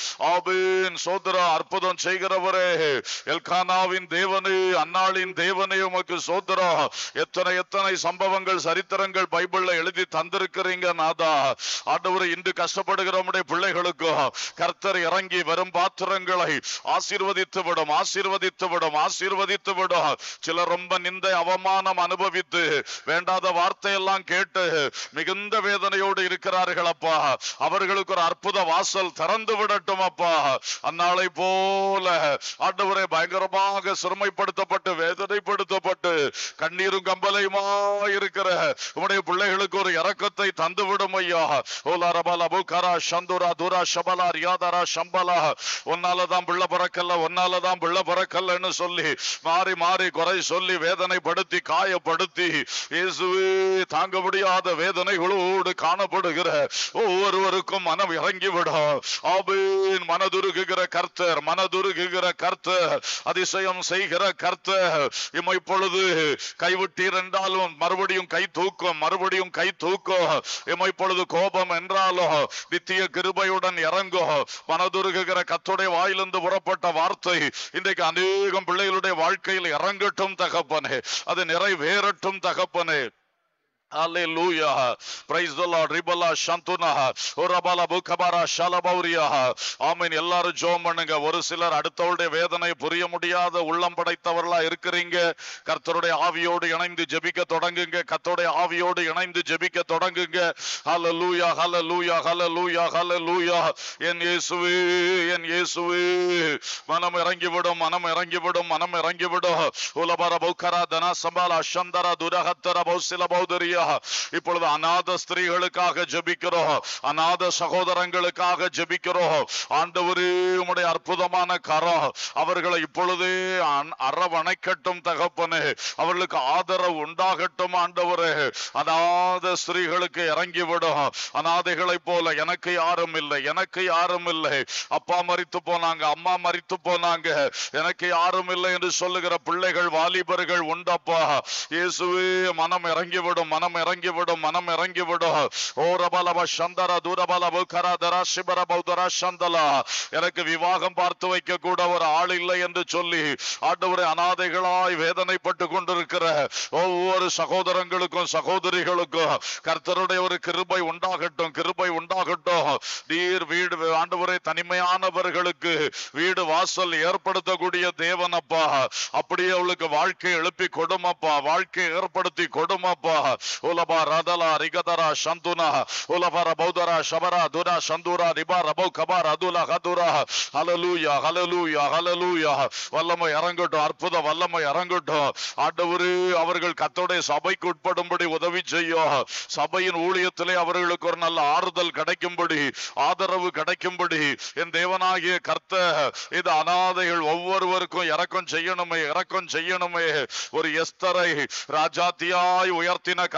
ஆபீன் சோதரா அற்புதம் செய்கிறவரே எல்கானாவின் தேவனே அன்னாளின் தேவனே உமக்கு சோதரா எத்தனை எத்தனை சம்பவங்கள் சரித்திரங்கள் பைபிள்ல எழுதி தந்திருக்கிறீங்க நாதா ஆண்டவரை இன்று கஷ்டப்படுகிற உம்முடைய பிள்ளைகளுக்கும் கர்த்தர் இறங்கி வரும் பாத்திரங்களை ஆசீர்வதித்து விடும் ஆசீர்வதித்து விடும் ஆசீர்வதித்து விடும் சிலர் ரொம்ப நிந்தை அவமானம் அனுபவித்து வேண்டாத வார்த்தையெல்லாம் கேட்டு மிகுந்த வேதனையோடு இருக்கிறார்கள் அப்பா அவர்களுக்கு ஒரு அற்புத வாசல் திறந்து விடட்டும் அப்பா அந்நாளை போல ஆண்டவரை பயங்கரமாக சிறுமைப்படுத்தப்பட்டு வேதனைப்படுத்தப்பட்டு கண்ணீரும் கம்பலையுமா இருக்கிற உம்முடைய பிள்ளைகளுக்கு ஒரு இரக்கத்தை தந்து விடும் ஐயா ஓலா ரபாலா புகாரா சந்துரா துரா ஷபலா ரியாதரா சம்பலா உன்னாலதான் பிள்ளை பிறக்கல்ல உன்னாலதான் பிள்ளை பிறக்கல்லன்னு சொல்லி மாறி மாறி குறை சொல்லி வேதனைப்படுத்தி காயப்படுத்தி இயேசுவே தாங்க முடியாத வேதனைகளோடு காணப்படுகிற ஒவ்வொருவருக்கும் மனம் இறங்கிவிடும் ஆபீன் மனதுருகுகிற கர்த்தர் மனதுருகுகிற கர்த்தர் அதிசயம் செய்கிற கர்த்தர் இம்மை பொழுது கைவிட்டீர் என்றாலும் மறுபடியும் கை தூக்கும் மறுபடியும் கை தூக்கும் இம்மை பொழுது கோபம் என்றாலும் நித்திய கிருபையுடன் இறங்கும் மனதுருகுகிற கத்துடைய வாயிலிருந்து புறப்பட்ட வார்த்தை இன்றைக்கு அநேகம் பிள்ளைகளுடைய வாழ்க்கையில் இறங்கட்டும் தகப்பனே அது நிறைவேறட்டும் தகப்பனே Hallelujah. Praise the Lord. Ribala Shantuna. Urabala Bukabara Shalabauria. ஆமென் எல்லாரும் ஜோம் பண்ணுங்க ஒரு சிலர் அடுத்தவருடைய வேதனை புரிய முடியாத உள்ளம் படைத்தவர்களா இருக்கிறீங்க கர்த்தருடைய ஆவியோடு இணைந்து ஜெபிக்க தொடங்குங்க கர்த்தருடைய ஆவியோடு இணைந்து ஜெபிக்க தொடங்குங்க ஹalleluya ஹalleluya ஹalleluya ஹalleluya என் இயேசுவே என் இயேசுவே மனம் இறங்கிவிடும் மனம் இறங்கிவிடும் மனம் இறங்கிவிடும் உலபர பௌக்கரா தனா சம்பாலா சந்தரா துரகத்தர பௌசில பௌதரியா இப்பொழுது அநாத ஸ்திரீகளுக்காக ஜெபிக்கிறோம் அநாத சகோதரங்களுக்காக ஜெபிக்கிறோம் ஆண்டவரே உம்முடைய அற்புதமான கரம் அவர்களை இப்பொழுதே அன்- அரவணைக்கட்டும் தகப்பனே அவர்களுக்கு ஆதரவு உண்டாகட்டும் ஆண்டவரே அநாத ஸ்திரீகளுக்கு இறங்கிவிடும் அநாதைகளைப் போல எனக்கு யாரும் இல்லை எனக்கு யாரும் இல்லை அப்பா மரித்து போனாங்க அம்மா மரித்து போனாங்க எனக்கு யாரும் இல்லை என்று சொல்லுகிற பிள்ளைகள் வாலிபர்கள் உண்டப்பா இயேசுவே மனம் இறங்கிவிடும் மனம் இறங்கிவிடும் மனம் இறங்கிவிடும் ஓ ரபலப சந்தர தூரபல கரா தரா சிபர பௌதரா சந்தலா எனக்கு விவாகம் பார்த்து வைக்க கூட ஒரு ஆள் இல்லை என்று சொல்லி ஆண்டவரை அனாதைகளாய் வேதனைப்பட்டு கொண்டிருக்கிற ஒவ்வொரு சகோதரங்களுக்கும் சகோதரிகளுக்கும் கர்த்தருடைய ஒரு கிருபை உண்டாகட்டும் கிருபை உண்டாகட்டும் நீர் வீடு ஆண்டவரை தனிமையானவர்களுக்கு வீடு வாசல் ஏற்படுத்தக்கூடிய தேவனப்பா அப்படியே அவளுக்கு வாழ்க்கை எழுப்பி கொடுமப்பா வாழ்க்கை ஏற்படுத்தி கொடுமப்பா உலபா ரதலா ரிகதரா சந்துனா உலபர பௌதரா ஷபரா துரா சந்துரா ரிபா ரபௌ கபார் அதுலா ஹதுரா ஹலலூயா ஹலலூயா ஹலலூயா வல்லமை இறங்கட்டும் அற்புத வல்லமை இறங்கட்டும் ஆண்டவரே அவர்கள் கத்தோடைய சபைக்கு உட்படும்படி உதவி செய்யும் சபையின் ஊழியத்திலே அவர்களுக்கு ஒரு நல்ல ஆறுதல் கிடைக்கும்படி ஆதரவு கிடைக்கும்படி என் தேவனாகிய கர்த்த இது அனாதைகள் ஒவ்வொருவருக்கும் இறக்கம் செய்யணுமே இறக்கம் செய்யணுமே ஒரு எஸ்தரை ராஜாத்தியாய் உயர்த்தின கர்த்த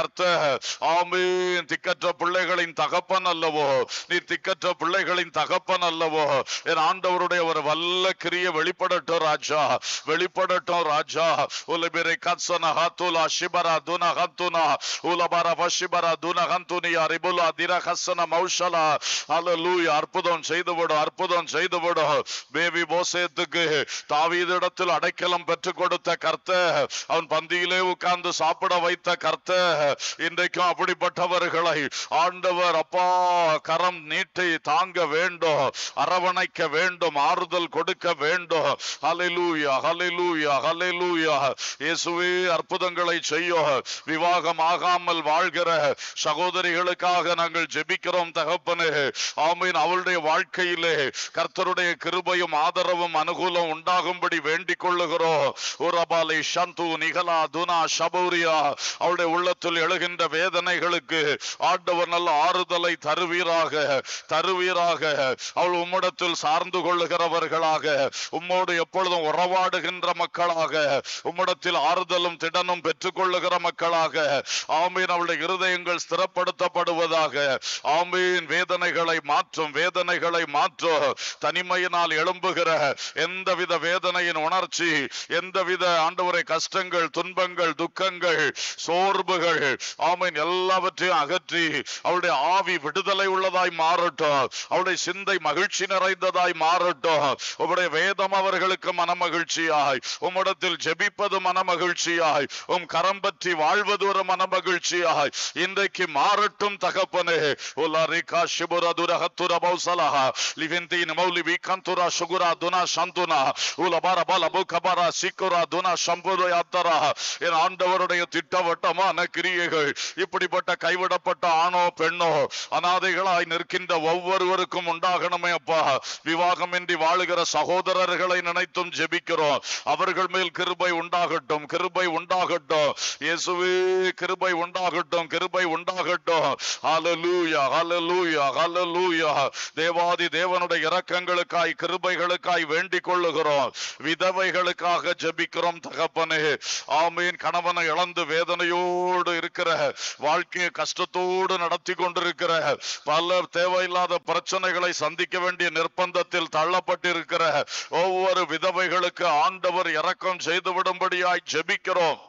கர்த்தர் ஆமீன் திக்கற்ற பிள்ளைகளின் தகப்பன் அல்லவோ நீ திக்கற்ற பிள்ளைகளின் தகப்பன் அல்லவோ என் ஆண்டவருடைய ஒரு வல்ல கிரிய வெளிப்படட்டும் ராஜா வெளிப்படட்டும் ராஜா உலபிரை கத்சன ஹத்துலா ஷிபரா துன ஹந்துனா உலபர பஷிபரா துன ஹந்துனியா ரிபுலா திர ஹசன மௌஷலா அல்லேலூயா அற்புதம் செய்துவிடு அற்புதம் செய்துவிடு பேபி போசேத்துக்கு தாவீதிடத்தில் அடைக்கலம் பெற்றுக் கொடுத்த கர்த்தர் அவன் பந்தியிலே உட்கார்ந்து சாப்பிட வைத்த கர்த்தர் இன்றைக்கும் அப்படிப்பட்டவர்களை ஆண்டவர் அப்பா கரம் நீட்டி தாங்க வேண்டும் அரவணைக்க வேண்டும் ஆறுதல் கொடுக்க வேண்டும் ஹalleluya ஹalleluya ஹalleluya இயேசுவே அற்புதங்களை செய்யும் விவாகம் ஆகாமல் வாழ்கிற சகோதரிகளுக்காக நாங்கள் ஜெபிக்கிறோம் தகப்பனே ஆமீன் அவளுடைய வாழ்க்கையிலே கர்த்தருடைய கிருபையும் ஆதரவும் அனுகூலம் உண்டாகும்படி வேண்டிக் கொள்ளுகிறோம் உரபாலை சந்து நிகலா துனா ஷபௌரியா அவளுடைய உள்ளத்தில் எழுகின்ற வேதனைகளுக்கு ஆண்டவர் நல்ல ஆறுதலை தருவீராக தருவீராக அவள் உம்மிடத்தில் சார்ந்து கொள்ளுகிறவர்களாக உம்மோடு எப்பொழுதும் உறவாடுகின்ற மக்களாக உம்மிடத்தில் ஆறுதலும் திடனும் பெற்றுக் கொள்ளுகிற மக்களாக ஆமீன் அவளுடைய இருதயங்கள் ஸ்திரப்படுத்தப்படுவதாக ஆமீன் வேதனைகளை மாற்றும் வேதனைகளை மாற்றும் தனிமையினால் எழும்புகிற எந்தவித வேதனையின் உணர்ச்சி எந்தவித ஆண்டவரை கஷ்டங்கள் துன்பங்கள் துக்கங்கள் சோர்வுகள் ஆமீன் எல்லாவற்றையும் அகற்றி அவளுடைய ஆவி விடுதலை உள்ளதாய் மாறட்டும் அவளுடைய சிந்தை மகிழ்ச்சி நிறைந்ததாய் மாறட்டும் உம்முடைய வேதம் அவர்களுக்கு மனமகிழ்ச்சியாய் உம்மிடத்தில் ஜெபிப்பது மனமகிழ்ச்சியாய் உம் கரம் பற்றி வாழ்வது ஒரு மனமகிழ்ச்சியாய் இன்றைக்கு மாறட்டும் தகப்பனே உலரிகா சிபுர துரஹத்துர பௌசலஹ லிவிந்தி மௌலி விகந்துர சுகுரா துனா சந்துனா உலபர பல புகபர சிக்குரா துனா சம்புர யாத்தரா என் ஆண்டவருடைய திட்டவட்டமான கிரியைகள் இப்படிப்பட்ட கைவிடப்பட்ட ஆணோ பெண்ணோ அனாதைகளாய் நிற்கின்ற ஒவ்வொருவருக்கும் உண்டாகணுமே அப்பா விவாகமின்றி வாழுகிற சகோதரர்களை நினைத்தும் ஜெபிக்கிறோம் அவர்கள் மேல் கிருபை உண்டாகட்டும் கிருபை உண்டாகட்டும் இயேசுவே கிருபை உண்டாகட்டும் கிருபை உண்டாகட்டும் ஹalleluya ஹalleluya ஹalleluya தேவாதி தேவனுடைய இரக்கங்களுக்காய் கிருபைகளுக்காய் வேண்டிக் கொள்ளுகிறோம் விதவைகளுக்காக ஜெபிக்கிறோம் தகப்பனே ஆமீன் கணவனை இழந்து வேதனையோடு இருக்கிற வாழ்க்கையை கஷ்டத்தோடு நடத்தி கொண்டிருக்கிற பல தேவையில்லாத பிரச்சனைகளை சந்திக்க வேண்டிய நிர்பந்தத்தில் தள்ளப்பட்டிருக்கிற ஒவ்வொரு விதவைகளுக்கு ஆண்டவர் இரக்கம் செய்து விடும்படியாய் ஜெபிக்கிறோம்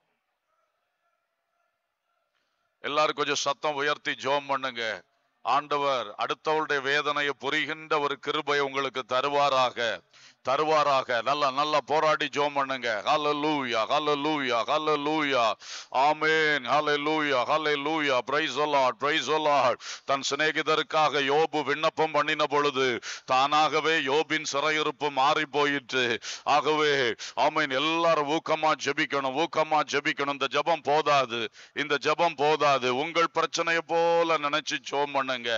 எல்லாரும் கொஞ்சம் சத்தம் உயர்த்தி ஜோம் பண்ணுங்க ஆண்டவர் அடுத்தவருடைய வேதனையை புரிகின்ற ஒரு கிருபை உங்களுக்கு தருவாராக தருவாராக நல்ல நல்ல போராடி ஜோம் பண்ணுங்க ஹalleluya ஹalleluya ஹalleluya ஆமென் ஹalleluya ஹalleluya praise the lord praise the lord தன் சிநேகிதருக்காக யோபு விண்ணப்பம் பண்ணின பொழுது தானாகவே யோபின் சிறையிருப்பு மாறி போயிற்று ஆகவே ஆமென் எல்லாரும் ஊக்கமா ஜெபிக்கணும் ஊக்கமா ஜெபிக்கணும் இந்த ஜெபம் போதாது இந்த ஜெபம் போதாது உங்கள் பிரச்சனையை போல நினைச்சு ஜோம் பண்ணுங்க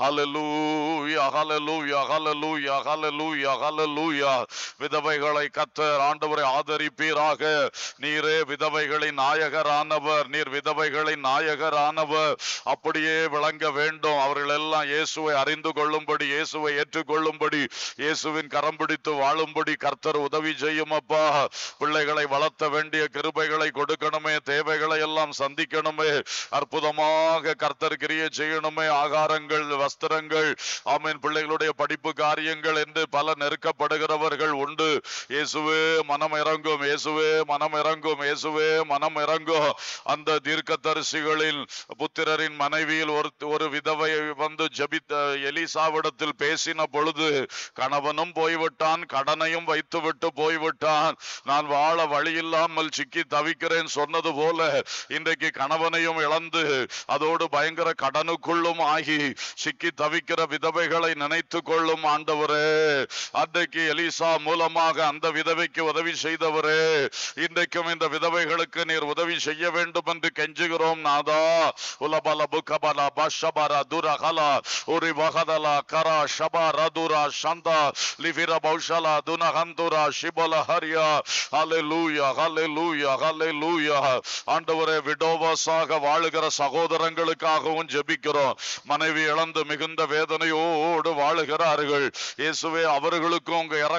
ஹalleluya ஹalleluya ஹalleluya ஹalleluya ஹalleluya விதவைகளை கத்தர் ஆண்டவரை ஆதரிப்பீராக நீரே விதவைகளின் நாயகரானவர் நீர் விதவைகளின் நாயகரானவர் அப்படியே விளங்க வேண்டும் அவர்கள் எல்லாம் இயேசுவை அறிந்து கொள்ளும்படி இயேசுவை ஏற்றுக்கொள்ளும்படி இயேசுவின் கரம் பிடித்து வாழும்படி கர்த்தர் உதவி செய்யும் அப்பா பிள்ளைகளை வளர்த்த வேண்டிய கிருபைகளை கொடுக்கணுமே தேவைகளை எல்லாம் சந்திக்கணுமே அற்புதமாக கர்த்தர் கிரிய செய்யணுமே ஆகாரங்கள் வஸ்திரங்கள் ஆமீன் பிள்ளைகளுடைய படிப்பு காரியங்கள் என்று பல நெருக்கப்படுகிறவர்கள் உண்டு இயேசுவே மனம் இறங்கும் இயேசுவே மனம் இறங்கும் இயேசுவே மனம் இறங்கும் அந்த தீர்க்கதரிசிகளின் புத்திரரின் மனைவியில் ஒரு ஒரு விதவை வந்து ஜபித்த எலிசாவிடத்தில் பேசின பொழுது கணவனும் போய்விட்டான் கடனையும் வைத்து விட்டு போய்விட்டான் நான் வாழ வழி இல்லாமல் சிக்கி தவிக்கிறேன் சொன்னது போல இன்றைக்கு கணவனையும் இழந்து அதோடு பயங்கர கடனுக்குள்ளும் ஆகி சிக்கி தவிக்கிற விதவைகளை நினைத்து கொள்ளும் ஆண்டவரே அன்றைக்கு எலிசா மூலமாக அந்த விதவைக்கு உதவி செய்தவரே இன்றைக்கும் இந்த விதவைகளுக்கு நீர் உதவி செய்ய வேண்டும் என்று கெஞ்சுகிறோம் நாதா உலபல புகபல பஷபர துரகல உரி வகதல கரா ஷபா ரதுரா சந்தா லிபிர பௌஷலா துனகந்துரா ஷிபல ஹரியா ஹalleluya ஹalleluya ஹalleluya ஆண்டவரே விடோவஸாக வாழுகிற சகோதரங்களுக்காகவும் ஜெபிக்கிறோம் மனைவி இழந்து மிகுந்த வேதனையோடு வாழுகிறார்கள் இயேசுவே அவர்களுக்கும் உங்க இறக்க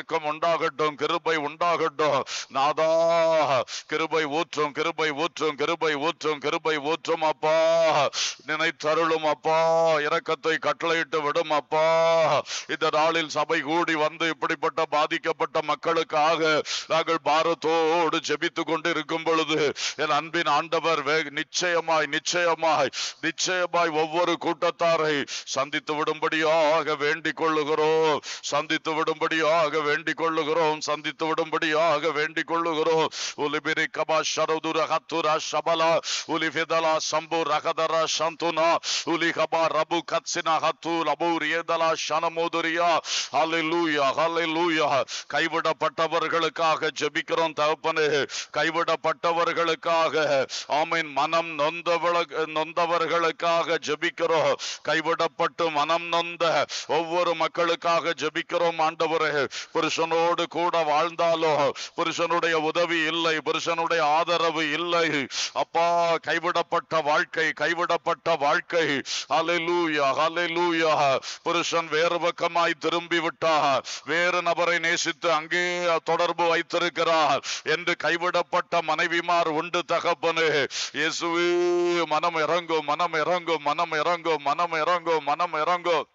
இரக்கம் உண்டாகட்டும் கிருபை உண்டாகட்டும் நாதா கிருபை ஊற்றும் கிருபை ஊற்றும் கிருபை ஊற்றும் கிருபை ஊற்றும் அப்பா நினைத்தருளும் அப்பா இரக்கத்தை கட்டளையிட்டு விடும் அப்பா இந்த நாளில் சபை கூடி வந்து இப்படிப்பட்ட பாதிக்கப்பட்ட மக்களுக்காக நாங்கள் பாரத்தோடு ஜெபித்து கொண்டு இருக்கும் பொழுது என் அன்பின் ஆண்டவர் வே- நிச்சயமாய் நிச்சயமாய் நிச்சயமாய் ஒவ்வொரு கூட்டத்தாரை சந்தித்து விடும்படியாக வேண்டிக் கொள்ளுகிறோம் சந்தித்து விடும்படியாக வேண்டிக் கொள்ளுகிறோம் சந்தித்து விடும்படியாக வேண்டிக் கொள்ளுகிறோம் உலிபிரி கபா ஷரதுர ஹத்துரா ஷபலா உலிஃபிதலா சம்பு ரகதரா சந்துனா உலிகபா ரபு கத்சினா ஹத்து லபு ரியதலா ஷனமோதுரியா ஹalleluya ஹalleluya கைவிடப்பட்டவர்களுக்காக ஜெபிக்கிறோம் தகப்பனே கைவிடப்பட்டவர்களுக்காக ஆமீன் மனம் நொந்தவள நொந்தவர்களுக்காக ஜெபிக்கிறோம் கைவிடப்பட்டு மனம் நொந்த ஒவ்வொரு மக்களுக்காக ஜெபிக்கிறோம் ஆண்டவரே புருஷனோடு கூட வாழ்ந்தாலும் புருஷனுடைய உதவி இல்லை புருஷனுடைய ஆதரவு இல்லை அப்பா கைவிடப்பட்ட வாழ்க்கை கைவிடப்பட்ட வாழ்க்கை ஹalleluya ஹalleluya புருஷன் வேறு பக்கமாய் திரும்பி விட்டார் வேறு நபரை நேசித்து அங்கே தொடர்பு வைத்திருக்கிறார் என்று கைவிடப்பட்ட மனைவிமார் உண்டு தகப்பனே இயேசுவே மனம் இறங்கும் மனம் இறங்கும் மனம் இறங்கும் மனம் இறங்கும் மனம் இறங்கும்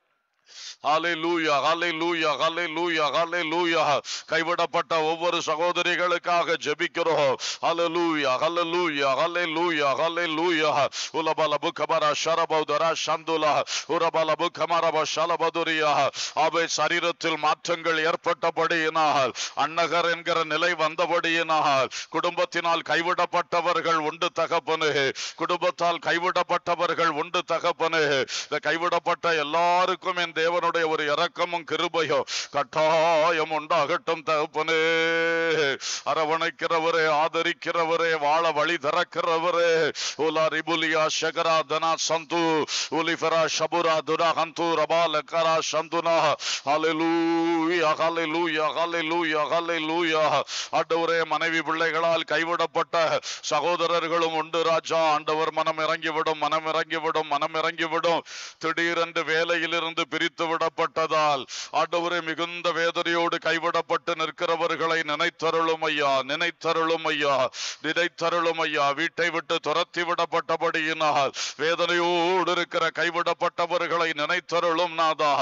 ஹalleluya ஹalleluya ஹalleluya ஹalleluya கைவிடப்பட்ட ஒவ்வொரு சகோதரிகளுக்காக ஜெபிக்கிறோம் ஹalleluya ஹalleluya ஹalleluya ஹalleluya உலபல புக்கபர ஷரபௌதர சந்துலா உரபல புக்கமரப ஷலபதுரியா அவை சரீரத்தில் மாற்றங்கள் ஏற்பட்டபடியினால் அன்னகர் என்கிற நிலை வந்தபடியினால் குடும்பத்தினால் கைவிடப்பட்டவர்கள் உண்டு தகப்பனே குடும்பத்தால் கைவிடப்பட்டவர்கள் உண்டு தகப்பனே இந்த கைவிடப்பட்ட எல்லாருக்கும் என் தேவனுடைய ஒரு இரக்கமும் கிருபையும் கட்டாயம் உண்டாகட்டும் தகப்பனே அரவணைக்கிறவரே ஆதரிக்கிறவரே வாழ வழி திறக்கிறவரே உலா ரிபுலியா ஷகரா தனா சந்து உலிஃபரா ஷபுரா துரா ஹந்து ரபா லக்கரா சந்துனா ஹalleluya ஹalleluya ஹalleluya ஹalleluya ஆண்டவரே மனைவி பிள்ளைகளால் கைவிடப்பட்ட சகோதரர்களும் உண்டு ராஜா ஆண்டவர் மனம் இறங்கிவிடும் மனம் இறங்கிவிடும் மனம் இறங்கிவிடும் திடீரென்று வேலையிலிருந்து பிரித்து விடப்பட்டதால் ஆண்டவரே மிகுந்த வேதனையோடு கைவிடப்பட்டு நிற்கிறவர்களை நினைத்தருளும் ஐயா நினைத்தருளும் ஐயா நினைத்தருளும் ஐயா வீட்டை விட்டு துரத்தி விடப்பட்டபடியினால் வேதனையோடு இருக்கிற கைவிடப்பட்டவர்களை நினைத்தருளும் நாதா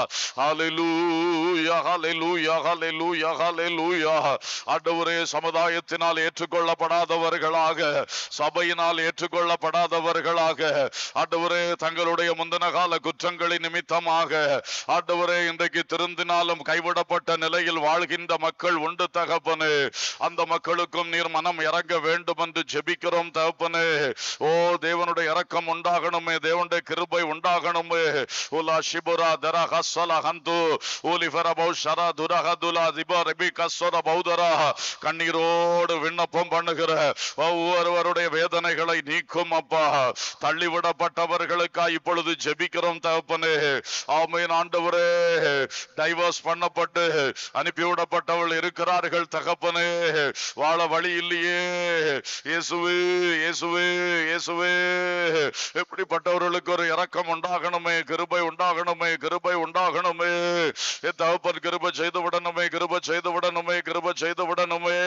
ஹalleluya ஹalleluya ஹalleluya ஹalleluya ஆண்டவரே சமுதாயத்தினால் ஏற்றுக்கொள்ளப்படாதவர்களாக சபையினால் ஏற்றுக்கொள்ளப்படாதவர்களாக ஆண்டவரே தங்களுடைய முந்தின கால குற்றங்களின் நிமித்தமாக ஆண்டவரே இன்றைக்கு திருந்தினாலும் கைவிடப்பட்ட நிலையில் வாழ்கின்ற மக்கள் உண்டு தகப்பனே அந்த மக்களுக்கும் நீர் மனம் இறங்க வேண்டும் என்று ஜெபிக்கிறோம் தகப்பனே ஓ தேவனுடைய இரக்கம் உண்டாகணுமே தேவனுடைய கிருபை உண்டாகணுமே உலா ஷிபுரா தரா ஹஸ்ஸலா ஹந்து ஊலிஃபர பௌஷரா துரஹதுலா திபா ரெபி கஸ்ஸர பௌதரா கண்ணீரோடு விண்ணப்பம் பண்ணுகிற ஒவ்வொருவருடைய வேதனைகளை நீக்கும் அப்பா தள்ளிவிடப்பட்டவர்களுக்காய் இப்பொழுது ஜெபிக்கிறோம் தகப்பனே ஆமென் ஆண்டவரே டைவர்ஸ் பண்ணப்பட்டு அனுப்பிவிடப்பட்டவள் இருக்கிறார்கள் தகப்பனே வாழ வழி இல்லையே இயேசுவே இயேசுவே இயேசுவே எப்படிப்பட்டவர்களுக்கு ஒரு இரக்கம் உண்டாகணுமே கிருபை உண்டாகணுமே கிருபை உண்டாகணுமே என் தகப்பன் கிருபை செய்து விடணுமே கிருபை செய்து விடணுமே கிருபை செய்து விடணுமே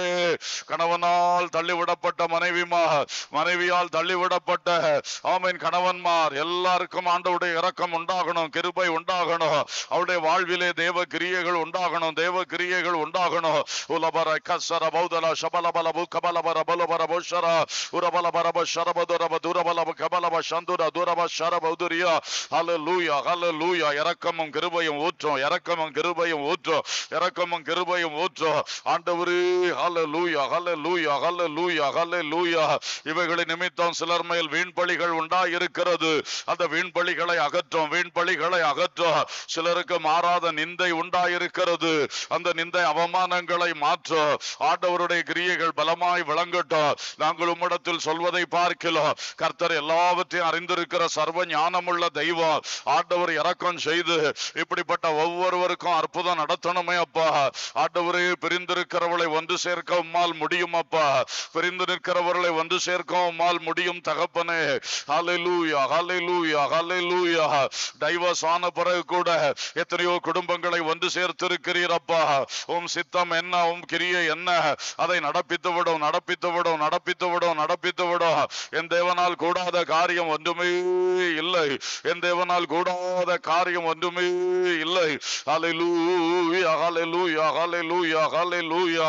கணவனால் தள்ளிவிடப்பட்ட மனைவிமா மனைவியால் தள்ளிவிடப்பட்ட ஆமீன் கணவன்மார் எல்லாருக்கும் ஆண்டவுடைய இரக்கம் உண்டாகணும் கிருபை உண்டாகணும் அவருடைய வாழ்விலே தேவ கிரியைகள் உண்டாகணும் தேவ கிரியைகள் உண்டாகணும் உலபர கசர பௌதல சபலபல புக்கபலபர பலபர புஷர உரபல பரப ஷரபதுரப துரபல கபலப சந்துர துரப ஷரபௌதுரியா ஹalleluya ஹalleluya இரக்கமும் கிருபையும் ஊற்றும் இரக்கமும் கிருபையும் ஊற்றும் இரக்கமும் கிருபையும் ஊற்றும் ஆண்டவரே ஹalleluya ஹalleluya ஹalleluya ஹalleluya இவைகளின் நிமித்தம் சிலர் மேல் வீண் பழிகள் உண்டாயிருக்கிறது அந்த வீண் பழிகளை அகற்றும் வீண் பழிகளை அகற்றும் சிலருக்கு மாறாத நிந்தை உண்டாயிருக்கிறது அந்த நிந்தை அவமானங்களை மாற்றும் ஆண்டவருடைய கிரியைகள் பலமாய் விளங்கட்டும் நாங்கள் உம்மிடத்தில் சொல்வதை பார்க்கலாம் கர்த்தர் எல்லாவற்றையும் அறிந்திருக்கிற சர்வ ஞானமுள்ள தெய்வம் ஆண்டவர் இரக்கம் செய்து இப்படிப்பட்ட ஒவ்வொருவருக்கும் அற்புதம் நடத்தணுமே அப்பா ஆண்டவரே பிரிந்திருக்கிறவளை வந்து சேர்க்க உம்மால் முடியும் அப்பா பிரிந்து நிற்கிறவர்களை வந்து சேர்க்க உம்மால் முடியும் தகப்பனே ஹalleluya ஹalleluya ஹalleluya டைவர்ஸ் ஆன பிறகு கூட எத்தனையோ குடும்பங்களை வந்து சேர்த்திருக்கிறீர் அப்பா உம் சித்தம் என்ன உம் கிரியை என்ன அதை நடப்பித்து விடும் நடப்பித்து விடும் நடப்பித்து விடும் நடப்பித்து விடும் என் தேவனால் கூடாத காரியம் ஒன்றுமே இல்லை என் தேவனால் கூடாத காரியம் ஒன்றுமே இல்லை ஹalleluya ஹalleluya ஹalleluya ஹalleluya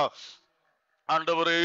ஆண்டவரே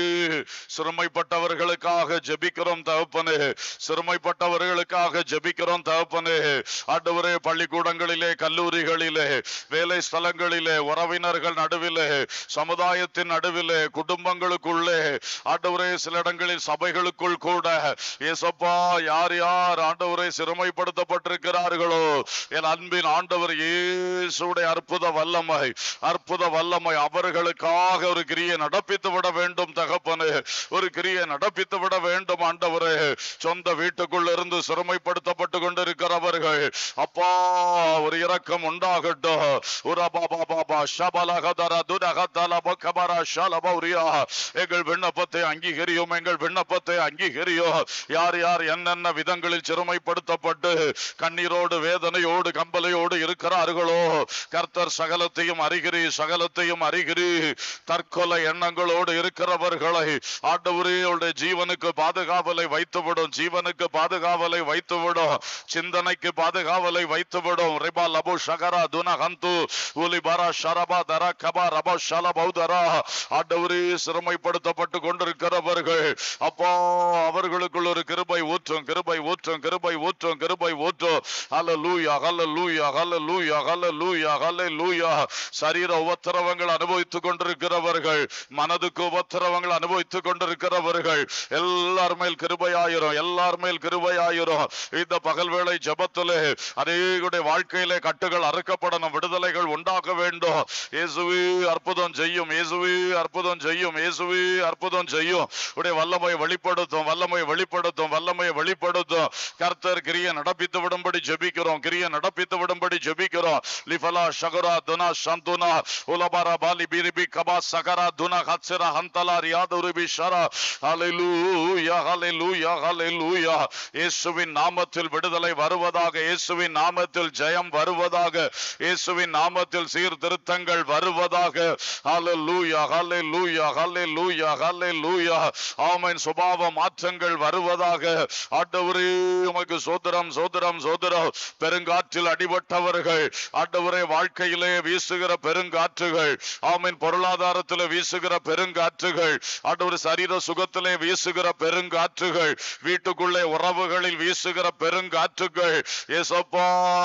சிறுமைப்பட்டவர்களுக்காக ஜெபிக்கிறோம் தகப்பனே சிறுமைப்பட்டவர்களுக்காக ஜெபிக்கிறோம் தகப்பனே ஆண்டவரே பள்ளிக்கூடங்களிலே கல்லூரிகளிலே வேலை ஸ்தலங்களிலே உறவினர்கள் நடுவிலே சமுதாயத்தின் நடுவிலே குடும்பங்களுக்குள்ளே ஆண்டவரே சில இடங்களில் சபைகளுக்குள் கூட ஏசப்பா யார் யார் ஆண்டவரை சிறுமைப்படுத்தப்பட்டிருக்கிறார்களோ என் அன்பின் ஆண்டவர் இயேசுடைய அற்புத வல்லமை அற்புத வல்லமை அவர்களுக்காக ஒரு கிரியை நடப்பித்து விட வேண்டும் தகப்பனே ஒரு கிரியை நடப்பித்து விட வேண்டும் ஆண்டவரே சொந்த வீட்டுக்குள் இருந்து சிறுமைப்படுத்தப்பட்டு கொண்டிருக்கிறவர்கள் அப்பா ஒரு இரக்கம் உண்டாகட்டும் ஒரு பாபா பாபா ஷபலகதர துரகதல பக்கபர ஷலபௌரியா எங்கள் விண்ணப்பத்தை அங்கீகரியும் எங்கள் விண்ணப்பத்தை அங்கீகரியும் யார் யார் என்னென்ன விதங்களில் சிறுமைப்படுத்தப்பட்டு கண்ணீரோடு வேதனையோடு கம்பலையோடு இருக்கிறார்களோ கர்த்தர் சகலத்தையும் அறிகிறீ சகலத்தையும் அறிகிறீ தற்கொலை எண்ணங்களோடு இருக்கிறவர்களை ஆண்டவரே அவருடைய ஜீவனுக்கு பாதுகாவலை வைத்துவிடும் ஜீவனுக்கு பாதுகாவலை வைத்துவிடும் சிந்தனைக்கு பாதுகாவலை வைத்துவிடும் ரிபா லபு ஷகரா துன ஹந்து உலி பரா ஷரபா தர கபா ரபா ஷல பௌதரா ஆண்டவரே சிறுமைப்படுத்தப்பட்டு கொண்டிருக்கிறவர்கள் அப்பா அவர்களுக்குள் ஒரு கிருபை ஊற்றும் கிருபை ஊற்றும் கிருபை ஊற்றும் கிருபை ஊற்றும் ஹalleluya ஹalleluya ஹalleluya ஹalleluya ஹalleluya சரீர உபத்திரவங்கள் அனுபவித்துக் கொண்டிருக்கிறவர்கள் மனதுக்கு உபத்திரவங்கள் அனுபவித்துக் கொண்டிருக்கிறவர்கள் எல்லார் மேல் கிருபையாயிரும் எல்லார் மேல் கிருபையாயிரும் இந்த பகல் வேளை ஜெபத்திலே அநேகுடைய வாழ்க்கையிலே கட்டுகள் அறுக்கப்படணும் விடுதலைகள் உண்டாக வேண்டும் இயேசுவே அற்புதம் செய்யும் இயேசுவே அற்புதம் செய்யும் இயேசுவே அற்புதம் செய்யும் உடைய வல்லமை வெளிப்படுத்தும் வல்லமை வெளிப்படுத்தும் வல்லமை வெளிப்படுத்தும் கர்த்தர் கிரியை நடப்பித்து விடும்படி ஜெபிக்கிறோம் கிரியை நடப்பித்து விடும்படி ஜெபிக்கிறோம் லிஃபலா ஷகரா துனா சந்துனா உலபாரா பாலி பிரிபி கபா சகரா துனா ஹத்சரா ஹந்தலா ரியாதுரிபி ஷரா ஹalleluya ஹalleluya ஹalleluya இயேசுவின் நாமத்தில் விடுதலை வருவதாக இயேசுவின் நாமத்தில் ஜெயம் வருவதாக இயேசுவின் நாமத்தில் சீர்திருத்தங்கள் வருவதாக ஹalleluya ஹalleluya ஹalleluya ஹalleluya ஆமென் சுபாவ மாற்றங்கள் வருவதாக ஆண்டவரே உமக்கு சோதரம் சோதரம் சோதரம் பெருங்காற்றில் அடிபட்டவர்கள் ஆண்டவரே வாழ்க்கையிலே வீசுகிற பெருங்காற்றுகள் ஆமென் பொருளாதாரத்திலே வீசுகிற பெருங்காற்றுகள் ஆண்டவர் சரீர சுகத்திலே வீசுகிற பெருங்காற்றுகள் வீட்டுக்குள்ளே உறவுகளில் வீசுகிற பெருங்காற்றுகள் ஏசப்பா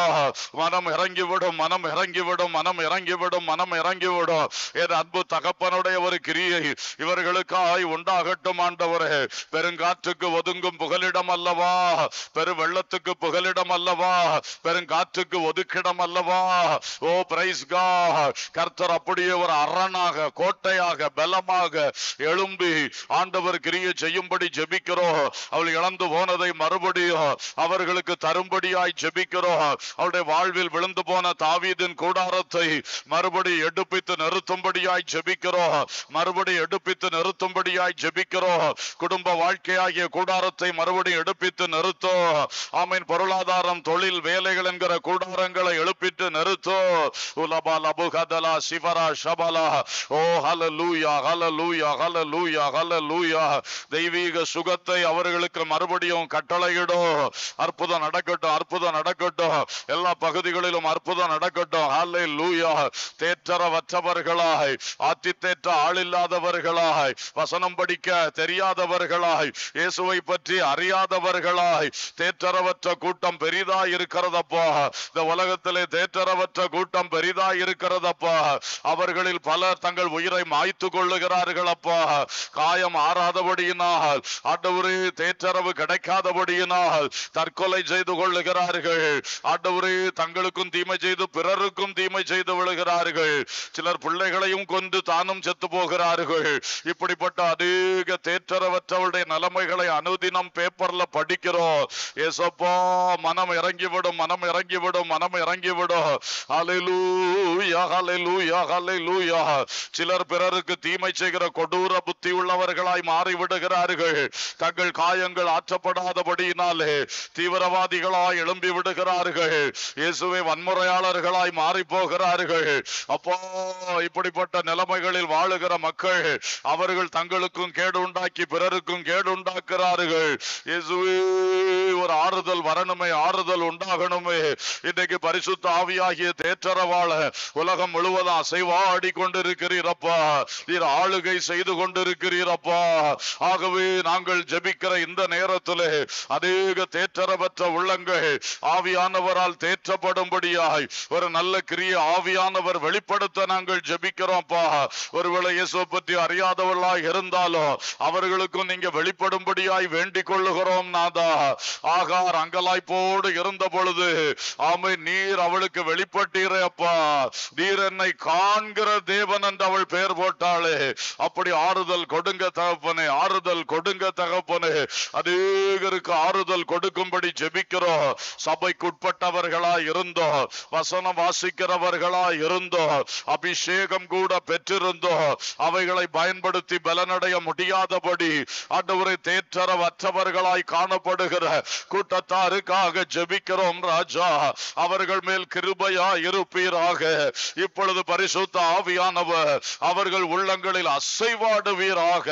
மனம் இறங்கிவிடும் மனம் இறங்கிவிடும் மனம் இறங்கிவிடும் மனம் இறங்கிவிடும் என் அன்பு தகப்பனுடைய ஒரு கிரியை இவர்களுக்காய் உண்டாகட்டும் ஆண்டவரே பெருங்காற்றுக்கு ஒதுங்கும் புகலிடம் அல்லவா பெரு வெள்ளத்துக்கு புகலிடம் அல்லவா பெருங்காற்றுக்கு ஒதுக்கிடம் அல்லவா ஓ பிரைஸ் கா கர்த்தர் அப்படியே ஒரு அரணாக கோட்டையாக பலமாக எழும்பி ஆண்டவர் கிரியை செய்யும்படி ஜெபிக்கிறோம் அவள் இழந்து போனதை மறுபடியும் அவர்களுக்கு தரும்படியாய் ஜெபிக்கிறோம் அவளுடைய வாழ்வில் விழுந்து போன தாவீதின் கூடாரத்தை மறுபடி எடுப்பித்து நிறுத்தும்படியாய் ஜெபிக்கிறோம் மறுபடி எடுப்பித்து நிறுத்தும்படியாய் ஜெபிக்கிறோம் குடும்ப வாழ்க்கையாகிய கூடாரத்தை மறுபடியும் எடுப்பித்து நிறுத்தோம் ஆமீன் பொருளாதாரம் தொழில் வேலைகள் என்கிற கூடாரங்களை எழுப்பிட்டு நிறுத்தோ உலபா லபுகதலா சிவரா ஷபலா ஓ ஹalleluya ஹalleluya ஹalleluya ஹalleluya தெய்வீக சுகத்தை அவர்களுக்கு மறுபடியும் கட்டளையிடும் அற்புதம் நடக்கட்டும் அற்புதம் நடக்கட்டும் எல்லா பகுதிகளிலும் அற்புதம் நடக்கட்டும் ஹalleluya தேற்றரவற்றவர்களாய் ஆத்தி தேற்ற ஆளில்லாதவர்களாய் வசனம் படிக்க தெரியாதவர்களாய் இயேசுவை பற்றி அறியாதவர்களாய் தேற்றரவற்ற கூட்டம் பெரிதாய் இருக்கிறதப்பா இந்த உலகத்திலே தேற்றரவற்ற கூட்டம் பெரிதாய் இருக்கிறதப்பா அவர்களில் பலர் தங்கள் உயிரை மாய்த்து கொள்ளுகிறார்கள் விடுகிறார்கள் அப்பா காயம் ஆறாதபடியினால் ஆண்டவரே தேற்றரவு கிடைக்காதபடியினால் தற்கொலை செய்து கொள்ளுகிறார்கள் ஆண்டவரே தங்களுக்கும் தீமை செய்து பிறருக்கும் தீமை செய்து விழுகிறார்கள் சிலர் பிள்ளைகளையும் கொண்டு தானும் செத்து போகிறார்கள் இப்படிப்பட்ட அநேக தேற்றரவற்றவருடைய நிலைமைகளை அனுதினம் பேப்பர்ல படிக்கிறோம் ஏசப்பா மனம் இறங்கிவிடும் மனம் இறங்கிவிடும் மனம் இறங்கிவிடும் ஹalleluya ஹalleluya ஹalleluya சிலர் பிறருக்கு தீமை செய்கிற கொடூர புத்தி உள்ளவர்களாய் மாறி விடுகிறார்கள் தங்கள் காயங்கள் ஆற்றப்படாதபடியினாலே தீவிரவாதிகளாய் எழும்பி விடுகிறார்கள் இயேசுவை வன்முறையாளர்களாய் மாறி போகிறார்கள் அப்போ இப்படிப்பட்ட நிலைமைகளில் வாழுகிற மக்கள் அவர்கள் தங்களுக்கும் கேடு உண்டாக்கி பிறருக்கும் கேடு உண்டாக்குறார்கள் இயேசுவே ஒரு ஆறுதல் வரணுமே ஆறுதல் உண்டாகணுமே இன்னைக்கு பரிசுத்த ஆவியாகிய தேற்றரவாள உலகம் முழுவதும் அசைவாடி கொண்டிருக்கிறீரப்பா நீர் ஆளுகை செய்து கொண்டிருக்கிறீரப்பா ஆகவே நாங்கள் ஜெபிக்கிற இந்த நேரத்திலே அநேக தேற்றரவற்ற உள்ளங்கள் ஆவியானவரால் தேற்றப்படும்படியாய் ஒரு நல்ல கிரிய ஆவியானவர் வெளிப்படுத்த நாங்கள் ஜெபிக்கிறோம்ப்பா ஒருவேளை இயேசுவை பற்றி அறியாதவர்களாய் இருந்தாலும் அவர்களுக்கும் நீங்க வெளிப்படும்படியாய் வேண்டிக் கொள்ளுகிறோம் நாதா ஆகார் அங்கலாய்ப்போடு இருந்த பொழுது ஆமை நீர் அவளுக்கு வெளிப்பட்டீரே அப்பா நீர் என்னை காண்கிற தேவன் என்று அவள் பெயர் போட்டாளே அப்படி ஆறுதல் கொடுங்க தகப்பனே ஆறுதல் கொடுங்க தகப்பனே அநேகருக்கு ஆறுதல் கொடுக்கும்படி ஜெபிக்கிறோம் சபைக்குட்பட்டவர்களா இருந்தோம் வசனம் வாசிக்கிறவர்களா இருந்தோம் அபிஷேகம் கூட பெற்றிருந்தோம் அவைகளை பயன்படுத்தி பலனடைய முடியாதபடி ஆண்டவரை தேற்றரவற்றவர்களாய் காணப்படுகிற கூட்டத்தாருக்காக ஜெபிக்கிறோம் ராஜா அவர்கள் மேல் கிருபையா இருப்பீராக இப்பொழுது பரிசுத்த ஆவியானவர் அவர்கள் உள்ளங்களில் அசைவாடுவீராக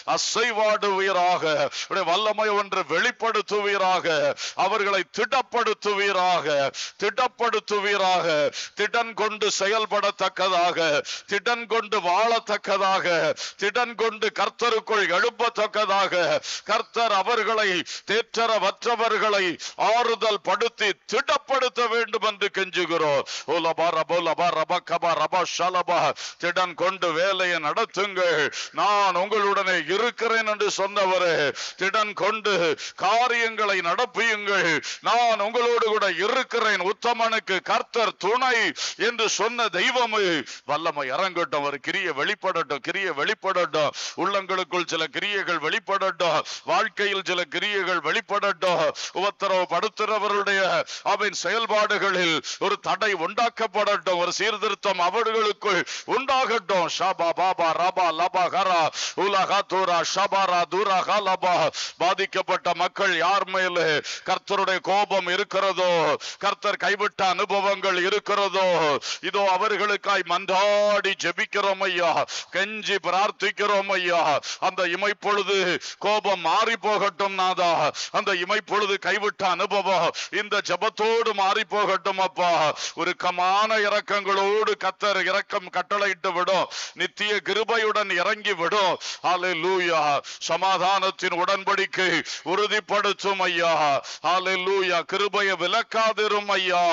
அசைவாடுவீராக உடைய வல்லமை ஒன்று வெளிப்படுத்துவீராக அவர்களை திடப்படுத்துவீராக திடப்படுத்துவீராக திடன் கொண்டு செயல்படத்தக்கதாக திடன் கொண்டு வாழத்தக்கதாக திடன் கொண்டு கர்த்தருக்குள் எழுப்பத்தக்கதாக கர்த்தர் அவர்களை தேற்றரவற்றவர்களை ஆறுதல் படுத்தி திடப்படுத்த வேண்டும் என்று கெஞ்சுகிறோம் உலபா ரபோ லபா ரப கபா ரபா ஷலபா திடன் கொண்டு வேலையை நடத்துங்கள் நான் உங்களுடனே இருக்கிறேன் என்று சொன்னவரே திடன் கொண்டு காரியங்களை நடப்பியுங்கள் நான் உங்களோடு கூட இருக்கிறேன் உத்தமனுக்கு கர்த்தர் துணை என்று சொன்ன தெய்வமே வல்லமை இறங்கட்டும் ஒரு கிரிய வெளிப்படட்டும் கிரிய வெளிப்படட்டும் உள்ளங்களுக்குள் சில கிரியைகள் வெளிப்படட்டும் வாழ்க்கையில் சில கிரியைகள் வெளிப்படட்டும் உபத்திரவ படுத்துறவருடைய அவன் செயல்பாடுகளில் ஒரு தடை உண்டாக்கப்படட்டும் ஒரு சீர்திருத்தம் அவர்களுக்குள் உண்டாகட்டும் ஷாபா பாபா ரபா லபா ஹரா உலகா தூரா ஷபாரா தூரா ஹலபா பாதிக்கப்பட்ட மக்கள் யார் மேலே கர்த்தருடைய கோபம் இருக்கிறதோ கர்த்தர் கைவிட்ட அனுபவங்கள் இருக்கிறதோ இதோ அவர்களுக்காய் மன்றாடி ஜெபிக்கிறோம் ஐயா கெஞ்சி பிரார்த்திக்கிறோம் ஐயா அந்த இமைப்பொழுது கோபம் மாறி போகட்டும் நாதா அந்த இமைப்பொழுது கைவிட்ட அனுபவம் இந்த ஜபத்தோடு மாறி போகட்டும் அப்பா உருக்கமான இரக்கங்களோடு கத்தர் இரக்கம் கட்டளையிட்டு விடும் நித்திய கிருபையுடன் இறங்கி விடும் ஹalleluya சமாதானத்தின் உடன்படிக்கை உறுதிப்படுத்தும் ஐயா ஹalleluya கிருபையை விலக்காதிரும் ஐயா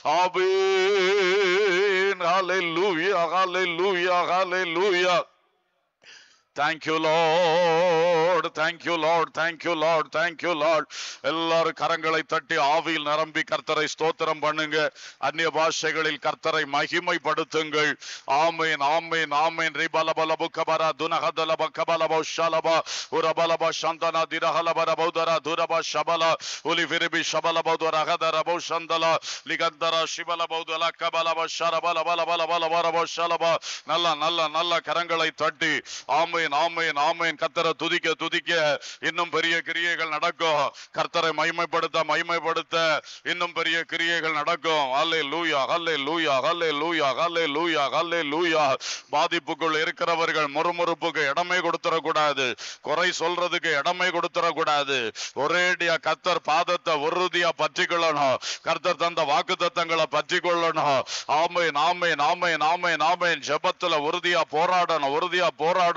ஆமென் ஹalleluya ஹalleluya ஹalleluya Thank you, Lord. Thank you, Lord. Thank you, Lord. Thank you, Lord. எல்லாரும் கரங்களை தட்டி ஆவியில் நிரம்பி கர்த்தரை ஸ்தோத்திரம் பண்ணுங்க அந்நிய பாஷைகளில் கர்த்தரை மகிமைப்படுத்துங்கள் ஆமேன் ஆமேன் ஆமேன் ரிபலபல புக்கபர துனகதல பக்கபல பௌஷலப உரபலப சந்தன திரஹலபர பௌதர துரப ஷபல உலி விருபி ஷபல பௌதர அகதர பௌஷந்தல லிகந்தர சிபல பௌதல கபல ஷரபல பல பல பல பல பௌஷலப நல்ல நல்ல நல்ல கரங்களை தட்டி ஆமேன் ஆமேன் ஆமேன் கர்த்தரை துதிக்க துதிக்க இன்னும் பெரிய கிரியைகள் நடக்கும் கர்த்தரை மைமைப்படுத்த மைமைப்படுத்த இன்னும் பெரிய கிரியைகள் நடக்கும் அல்லே லூயா ஹல்லே லூயா ஹல்லே லூயா ஹல்லே லூயா ஹல்லே லூயா பாதிப்புக்குள் இருக்கிறவர்கள் முறுமுறுப்புக்கு இடமே கொடுத்துடக்கூடாது குறை சொல்றதுக்கு இடமே கொடுத்துடக்கூடாது ஒரேடியா கர்த்தர் பாதத்தை உறுதியா பற்றி கொள்ளணும் கர்த்தர் தந்த வாக்கு தத்தங்களை பற்றி கொள்ளணும் ஆமை நாமே நாமே நாமே நாமே ஜெபத்துல உறுதியா போராடணும் உறுதியா போராடணும்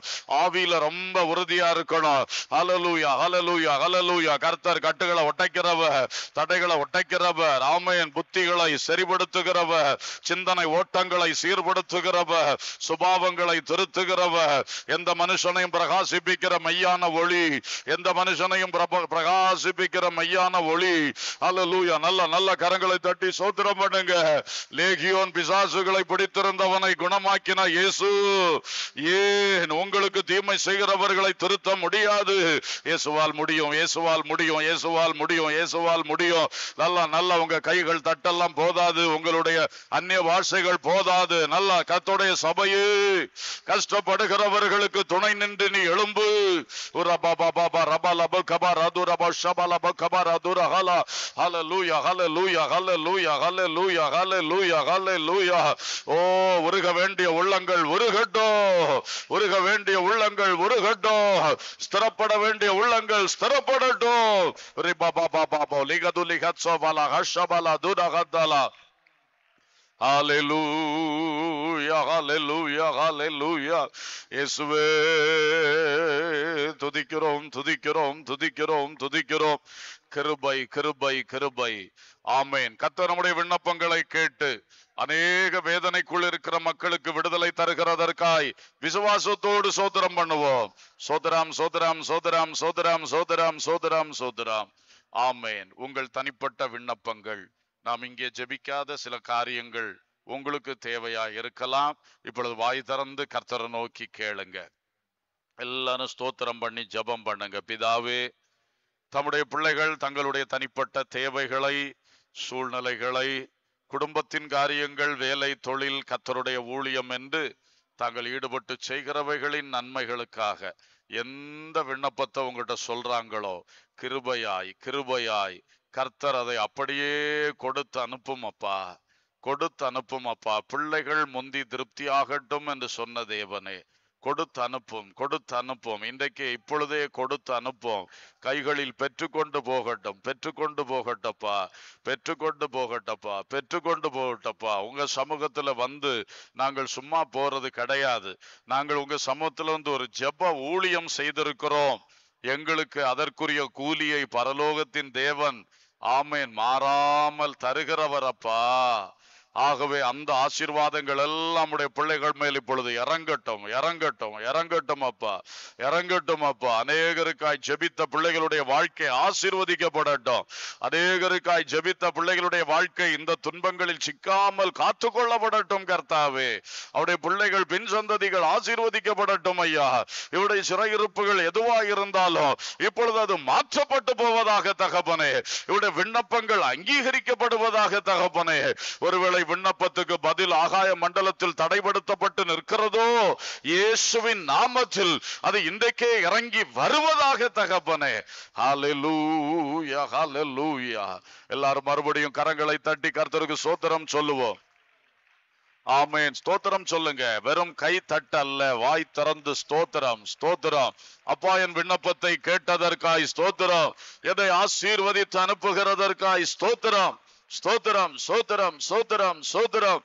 ஆவியில ரொம்ப உறுதியா இருக்கணும் ஹalleluya ஹalleluya ஹalleluya கர்த்தர் கட்டுகளை ஒட்டைக்கிறவர் தடைகளை ஒட்டைக்கிறவர் ஆமையன் புத்திகளை சரிபடுத்துகிறவர் சிந்தனை ஓட்டங்களை சீர்படுத்துகிறவர் சுபாவங்களை திருத்துகிறவர் எந்த மனுஷனையும் பிரகாசிப்பிக்கிற மையான ஒளி எந்த மனுஷனையும் பிரப- பிரகாசிப்பிக்கிற மையான ஒளி அல்லூயா நல்ல நல்ல கரங்களை தட்டி சோத்திரம் பண்ணுங்க லேகியோன் பிசாசுகளை பிடித்திருந்தவனை குணமாக்கின இயேசு ஏன் உங்களுக்கு தீமை செய்கிறவர்களை திருத்த முடியாது இயேசுவால் முடியும் இயேசுவால் முடியும் இயேசுவால் முடியும் இயேசுவால் முடியும் நல்லா நல்லா உங்க கைகள் தட்டெல்லாம் போதாது உங்களுடைய அந்நிய பாஷைகள் போதாது நல்லா கத்தோடைய சபையே கஷ்டப்படுகிறவர்களுக்கு துணை நின்று நீ எழும்பு ரபா பாபா பா ரபா லப கபா ரது ரபா ஷபா லப கபா ரது ரஹலா ஹalleluya ஹalleluya ஹalleluya ஹalleluya ஹalleluya ஹalleluya ஓ உருக வேண்டிய உள்ளங்கள் உருகட்டும் உருக வேண்டிய உள்ளங்கள் உருகட்டும் ஸ்திரப்பட வேண்டிய உள்ளங்கள் ஸ்திரப்படட்டும் ரிபா பாபா பாபா லிகது லிகத்ஸோ பாலா ஹஷபலா துரகதலா ஹalleluya ஹalleluya ஹalleluya இயேசுவே துதிக்கிறோம் துதிக்கிறோம் துதிக்கிறோம் துதிக்கிறோம் கிருபை கிருபை கிருபை ஆமென் கர்த்தர் நம்முடைய விண்ணப்பங்களை கேட்டு அநேக வேதனைக்குள் இருக்கிற மக்களுக்கு விடுதலை தருகிறதற்காய் விசுவாசத்தோடு சோதரம் பண்ணுவோம் சோதராம் சோதராம் சோதராம் சோதராம் சோதராம் சோதராம் சோதராம் ஆமென் உங்கள் தனிப்பட்ட விண்ணப்பங்கள் நாம் இங்கே ஜெபிக்காத சில காரியங்கள் உங்களுக்கு தேவையா இருக்கலாம் இப்பொழுது வாய் திறந்து கர்த்தரை நோக்கி கேளுங்க எல்லாரும் ஸ்தோத்திரம் பண்ணி ஜெபம் பண்ணுங்க பிதாவே தம்முடைய பிள்ளைகள் தங்களுடைய தனிப்பட்ட தேவைகளை சூழ்நிலைகளை குடும்பத்தின் காரியங்கள் வேலை தொழில் கத்தருடைய ஊழியம் என்று தாங்கள் ஈடுபட்டு செய்கிறவைகளின் நன்மைகளுக்காக எந்த விண்ணப்பத்தை உங்கள்கிட்ட சொல்றாங்களோ கிருபையாய் கிருபையாய் கர்த்தர் அதை அப்படியே கொடுத்து அனுப்பும் அப்பா கொடுத்து அனுப்பும் அப்பா பிள்ளைகள் முந்தி திருப்தியாகட்டும் என்று சொன்ன தேவனே கொடுத்து அனுப்பும் கொடுத்து அனுப்பும் இன்றைக்கு இப்பொழுதே கொடுத்து அனுப்பும் கைகளில் பெற்றுக்கொண்டு போகட்டும் பெற்றுக்கொண்டு போகட்டப்பா பெற்றுக்கொண்டு போகட்டப்பா பெற்றுக்கொண்டு போகட்டப்பா உங்க சமூகத்துல வந்து நாங்கள் சும்மா போறது கிடையாது நாங்கள் உங்க சமூகத்துல வந்து ஒரு ஜெப ஊழியம் செய்திருக்கிறோம் எங்களுக்கு அதற்குரிய கூலியை பரலோகத்தின் தேவன் ஆமேன் மாறாமல் தருகிறவர் அப்பா ஆகவே அந்த ஆசீர்வாதங்கள் எல்லாம் உடைய பிள்ளைகள் மேல் இப்பொழுது இறங்கட்டும் இறங்கட்டும் இறங்கட்டும் அப்பா இறங்கட்டும் அப்பா அநேகருக்காய் ஜெபித்த பிள்ளைகளுடைய வாழ்க்கை ஆசீர்வதிக்கப்படட்டும் அநேகருக்காய் ஜெபித்த பிள்ளைகளுடைய வாழ்க்கை இந்த துன்பங்களில் சிக்காமல் காத்துக்கொள்ளப்படட்டும் கர்த்தாவே அவருடைய பிள்ளைகள் பின் சந்ததிகள் ஆசீர்வதிக்கப்படட்டும் ஐயா இவருடைய சிறையிருப்புகள் எதுவா இருந்தாலும் இப்பொழுது அது மாற்றப்பட்டு போவதாக தகப்பனே இவருடைய விண்ணப்பங்கள் அங்கீகரிக்கப்படுவதாக தகப்பனே ஒருவேளை விண்ணப்பத்துக்கு பதில் ஆகாய மண்டலத்தில் தடைபடுத்தப்பட்டு நிற்கிறதோ இயேசுவின் நாமத்தில் அது இன்றைக்கே இறங்கி வருவதாக தகப்பனே ஹalleluya ஹalleluya எல்லாரும் மறுபடியும் கரங்களை தட்டி கர்த்தருக்கு சோத்திரம் சொல்லுவோம் ஆமென் ஸ்தோத்திரம் சொல்லுங்க வெறும் கை தட்டல்ல வாய் திறந்து ஸ்தோத்திரம் ஸ்தோத்திரம் அப்பா என் விண்ணப்பத்தை கேட்டதற்காய் ஸ்தோத்திரம் எதை ஆசீர்வதித்து அனுப்புகிறதற்காய் ஸ்தோத்திரம் ஸ்தோத்திரம் ஸ்தோத்திரம் ஸ்தோத்திரம் ஸ்தோத்திரம்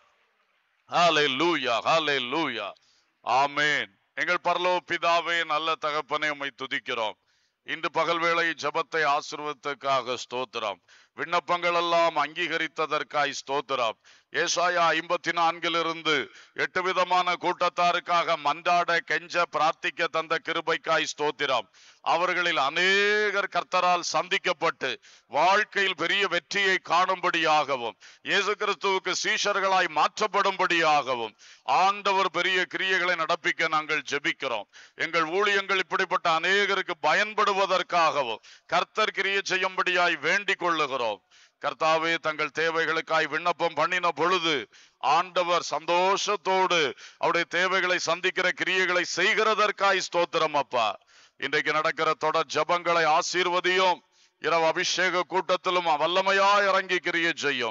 ஹalleluya ஹalleluya ஆமென் எங்கள் பரலோக பிதாவே நல்ல தகப்பனே உம்மை துதிக்கிறோம் இன்று பகல் வேளை ஜெபத்தை ஆசீர்வதித்ததற்காக ஸ்தோத்திரம் விண்ணப்பங்கள் எல்லாம் அங்கீகரித்ததற்காய் ஸ்தோத்திரம் ஏசாயா ஐம்பத்தி நான்கிலிருந்து எட்டு விதமான கூட்டத்தாருக்காக மன்றாட கெஞ்ச பிரார்த்திக்க தந்த கிருபைக்காய் ஸ்தோத்திரம் அவர்களில் அநேகர் கர்த்தரால் சந்திக்கப்பட்டு வாழ்க்கையில் பெரிய வெற்றியை காணும்படியாகவும் இயேசு கிறிஸ்துவுக்கு சீஷர்களாய் மாற்றப்படும்படியாகவும் ஆண்டவர் பெரிய கிரியைகளை நடப்பிக்க நாங்கள் ஜெபிக்கிறோம் எங்கள் ஊழியங்கள் இப்படிப்பட்ட அநேகருக்கு பயன்படுவதற்காகவும் கர்த்தர் கிரியை செய்யும்படியாய் வேண்டிக் கொள்ளுகிறோம் கர்த்தாவே தங்கள் தேவைகளுக்காய் விண்ணப்பம் பண்ணின பொழுது ஆண்டவர் சந்தோஷத்தோடு அவருடைய தேவைகளை சந்திக்கிற கிரியைகளை செய்கிறதற்காய் ஸ்தோத்திரம் அப்பா இன்றைக்கு நடக்கிற தொடர் ஜபங்களை ஆசீர்வதியும் இரவு அபிஷேக கூட்டத்திலும் வல்லமையா இறங்கி கிரியை செய்யும்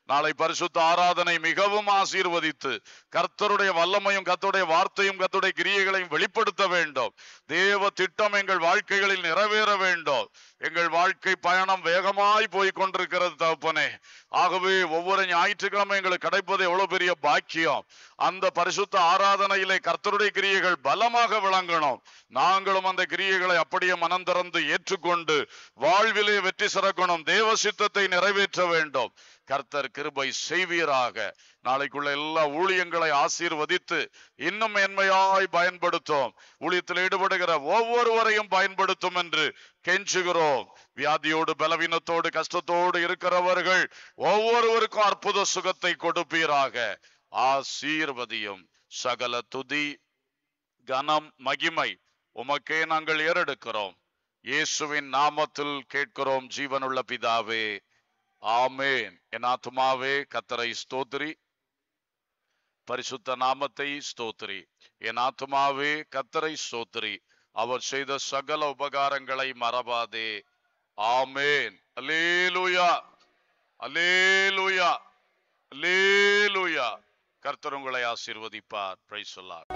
நாளை பரிசுத்த ஆராதனை மிகவும் ஆசீர்வதித்து கர்த்தருடைய வல்லமையும் கர்த்தருடைய வார்த்தையும் கர்த்தருடைய கிரியைகளையும் வெளிப்படுத்த வேண்டும் தேவ திட்டம் எங்கள் வாழ்க்கைகளில் நிறைவேற வேண்டும் எங்கள் வாழ்க்கை பயணம் வேகமாய் போய் கொண்டிருக்கிறது தகப்பனே ஆகவே ஒவ்வொரு ஞாயிற்றுக்கிழமை எங்களுக்கு கிடைப்பது எவ்வளவு பெரிய பாக்கியம் அந்த பரிசுத்த ஆராதனையிலே கர்த்தருடைய கிரியைகள் பலமாக விளங்கணும் நாங்களும் அந்த கிரியைகளை அப்படியே மனம் திறந்து ஏற்றுக்கொண்டு வாழ்விலே வெற்றி சிறக்கணும் தேவ சித்தத்தை நிறைவேற்ற வேண்டும் கர்த்தர் கிருபை செய்வீராக நாளைக்குள்ள எல்லா ஊழியங்களை ஆசீர்வதித்து இன்னும் மேன்மையாய் பயன்படுத்தும் ஊழியத்தில் ஈடுபடுகிற ஒவ்வொருவரையும் பயன்படுத்தும் என்று கெஞ்சுகிறோம் வியாதியோடு பலவீனத்தோடு கஷ்டத்தோடு இருக்கிறவர்கள் ஒவ்வொருவருக்கும் அற்புத சுகத்தை கொடுப்பீராக ஆசீர்வதியும் சகல துதி கனம் மகிமை உமக்கே நாங்கள் ஏறெடுக்கிறோம் இயேசுவின் நாமத்தில் கேட்கிறோம் ஜீவனுள்ள பிதாவே ஆமேன் என் ஆத்துமாவே கத்தரை ஸ்தோத்திரி பரிசுத்த நாமத்தை ஸ்தோத்திரி என் ஆத்துமாவே கத்தரை ஸ்தோத்திரி அவர் செய்த சகல உபகாரங்களை மறவாதே ஆமேன் அல்லேலூயா அல்லேலூயா அல்லேலூயா கர்த்தர் உங்களை ஆசீர்வதிப்பார் பிரைஸ்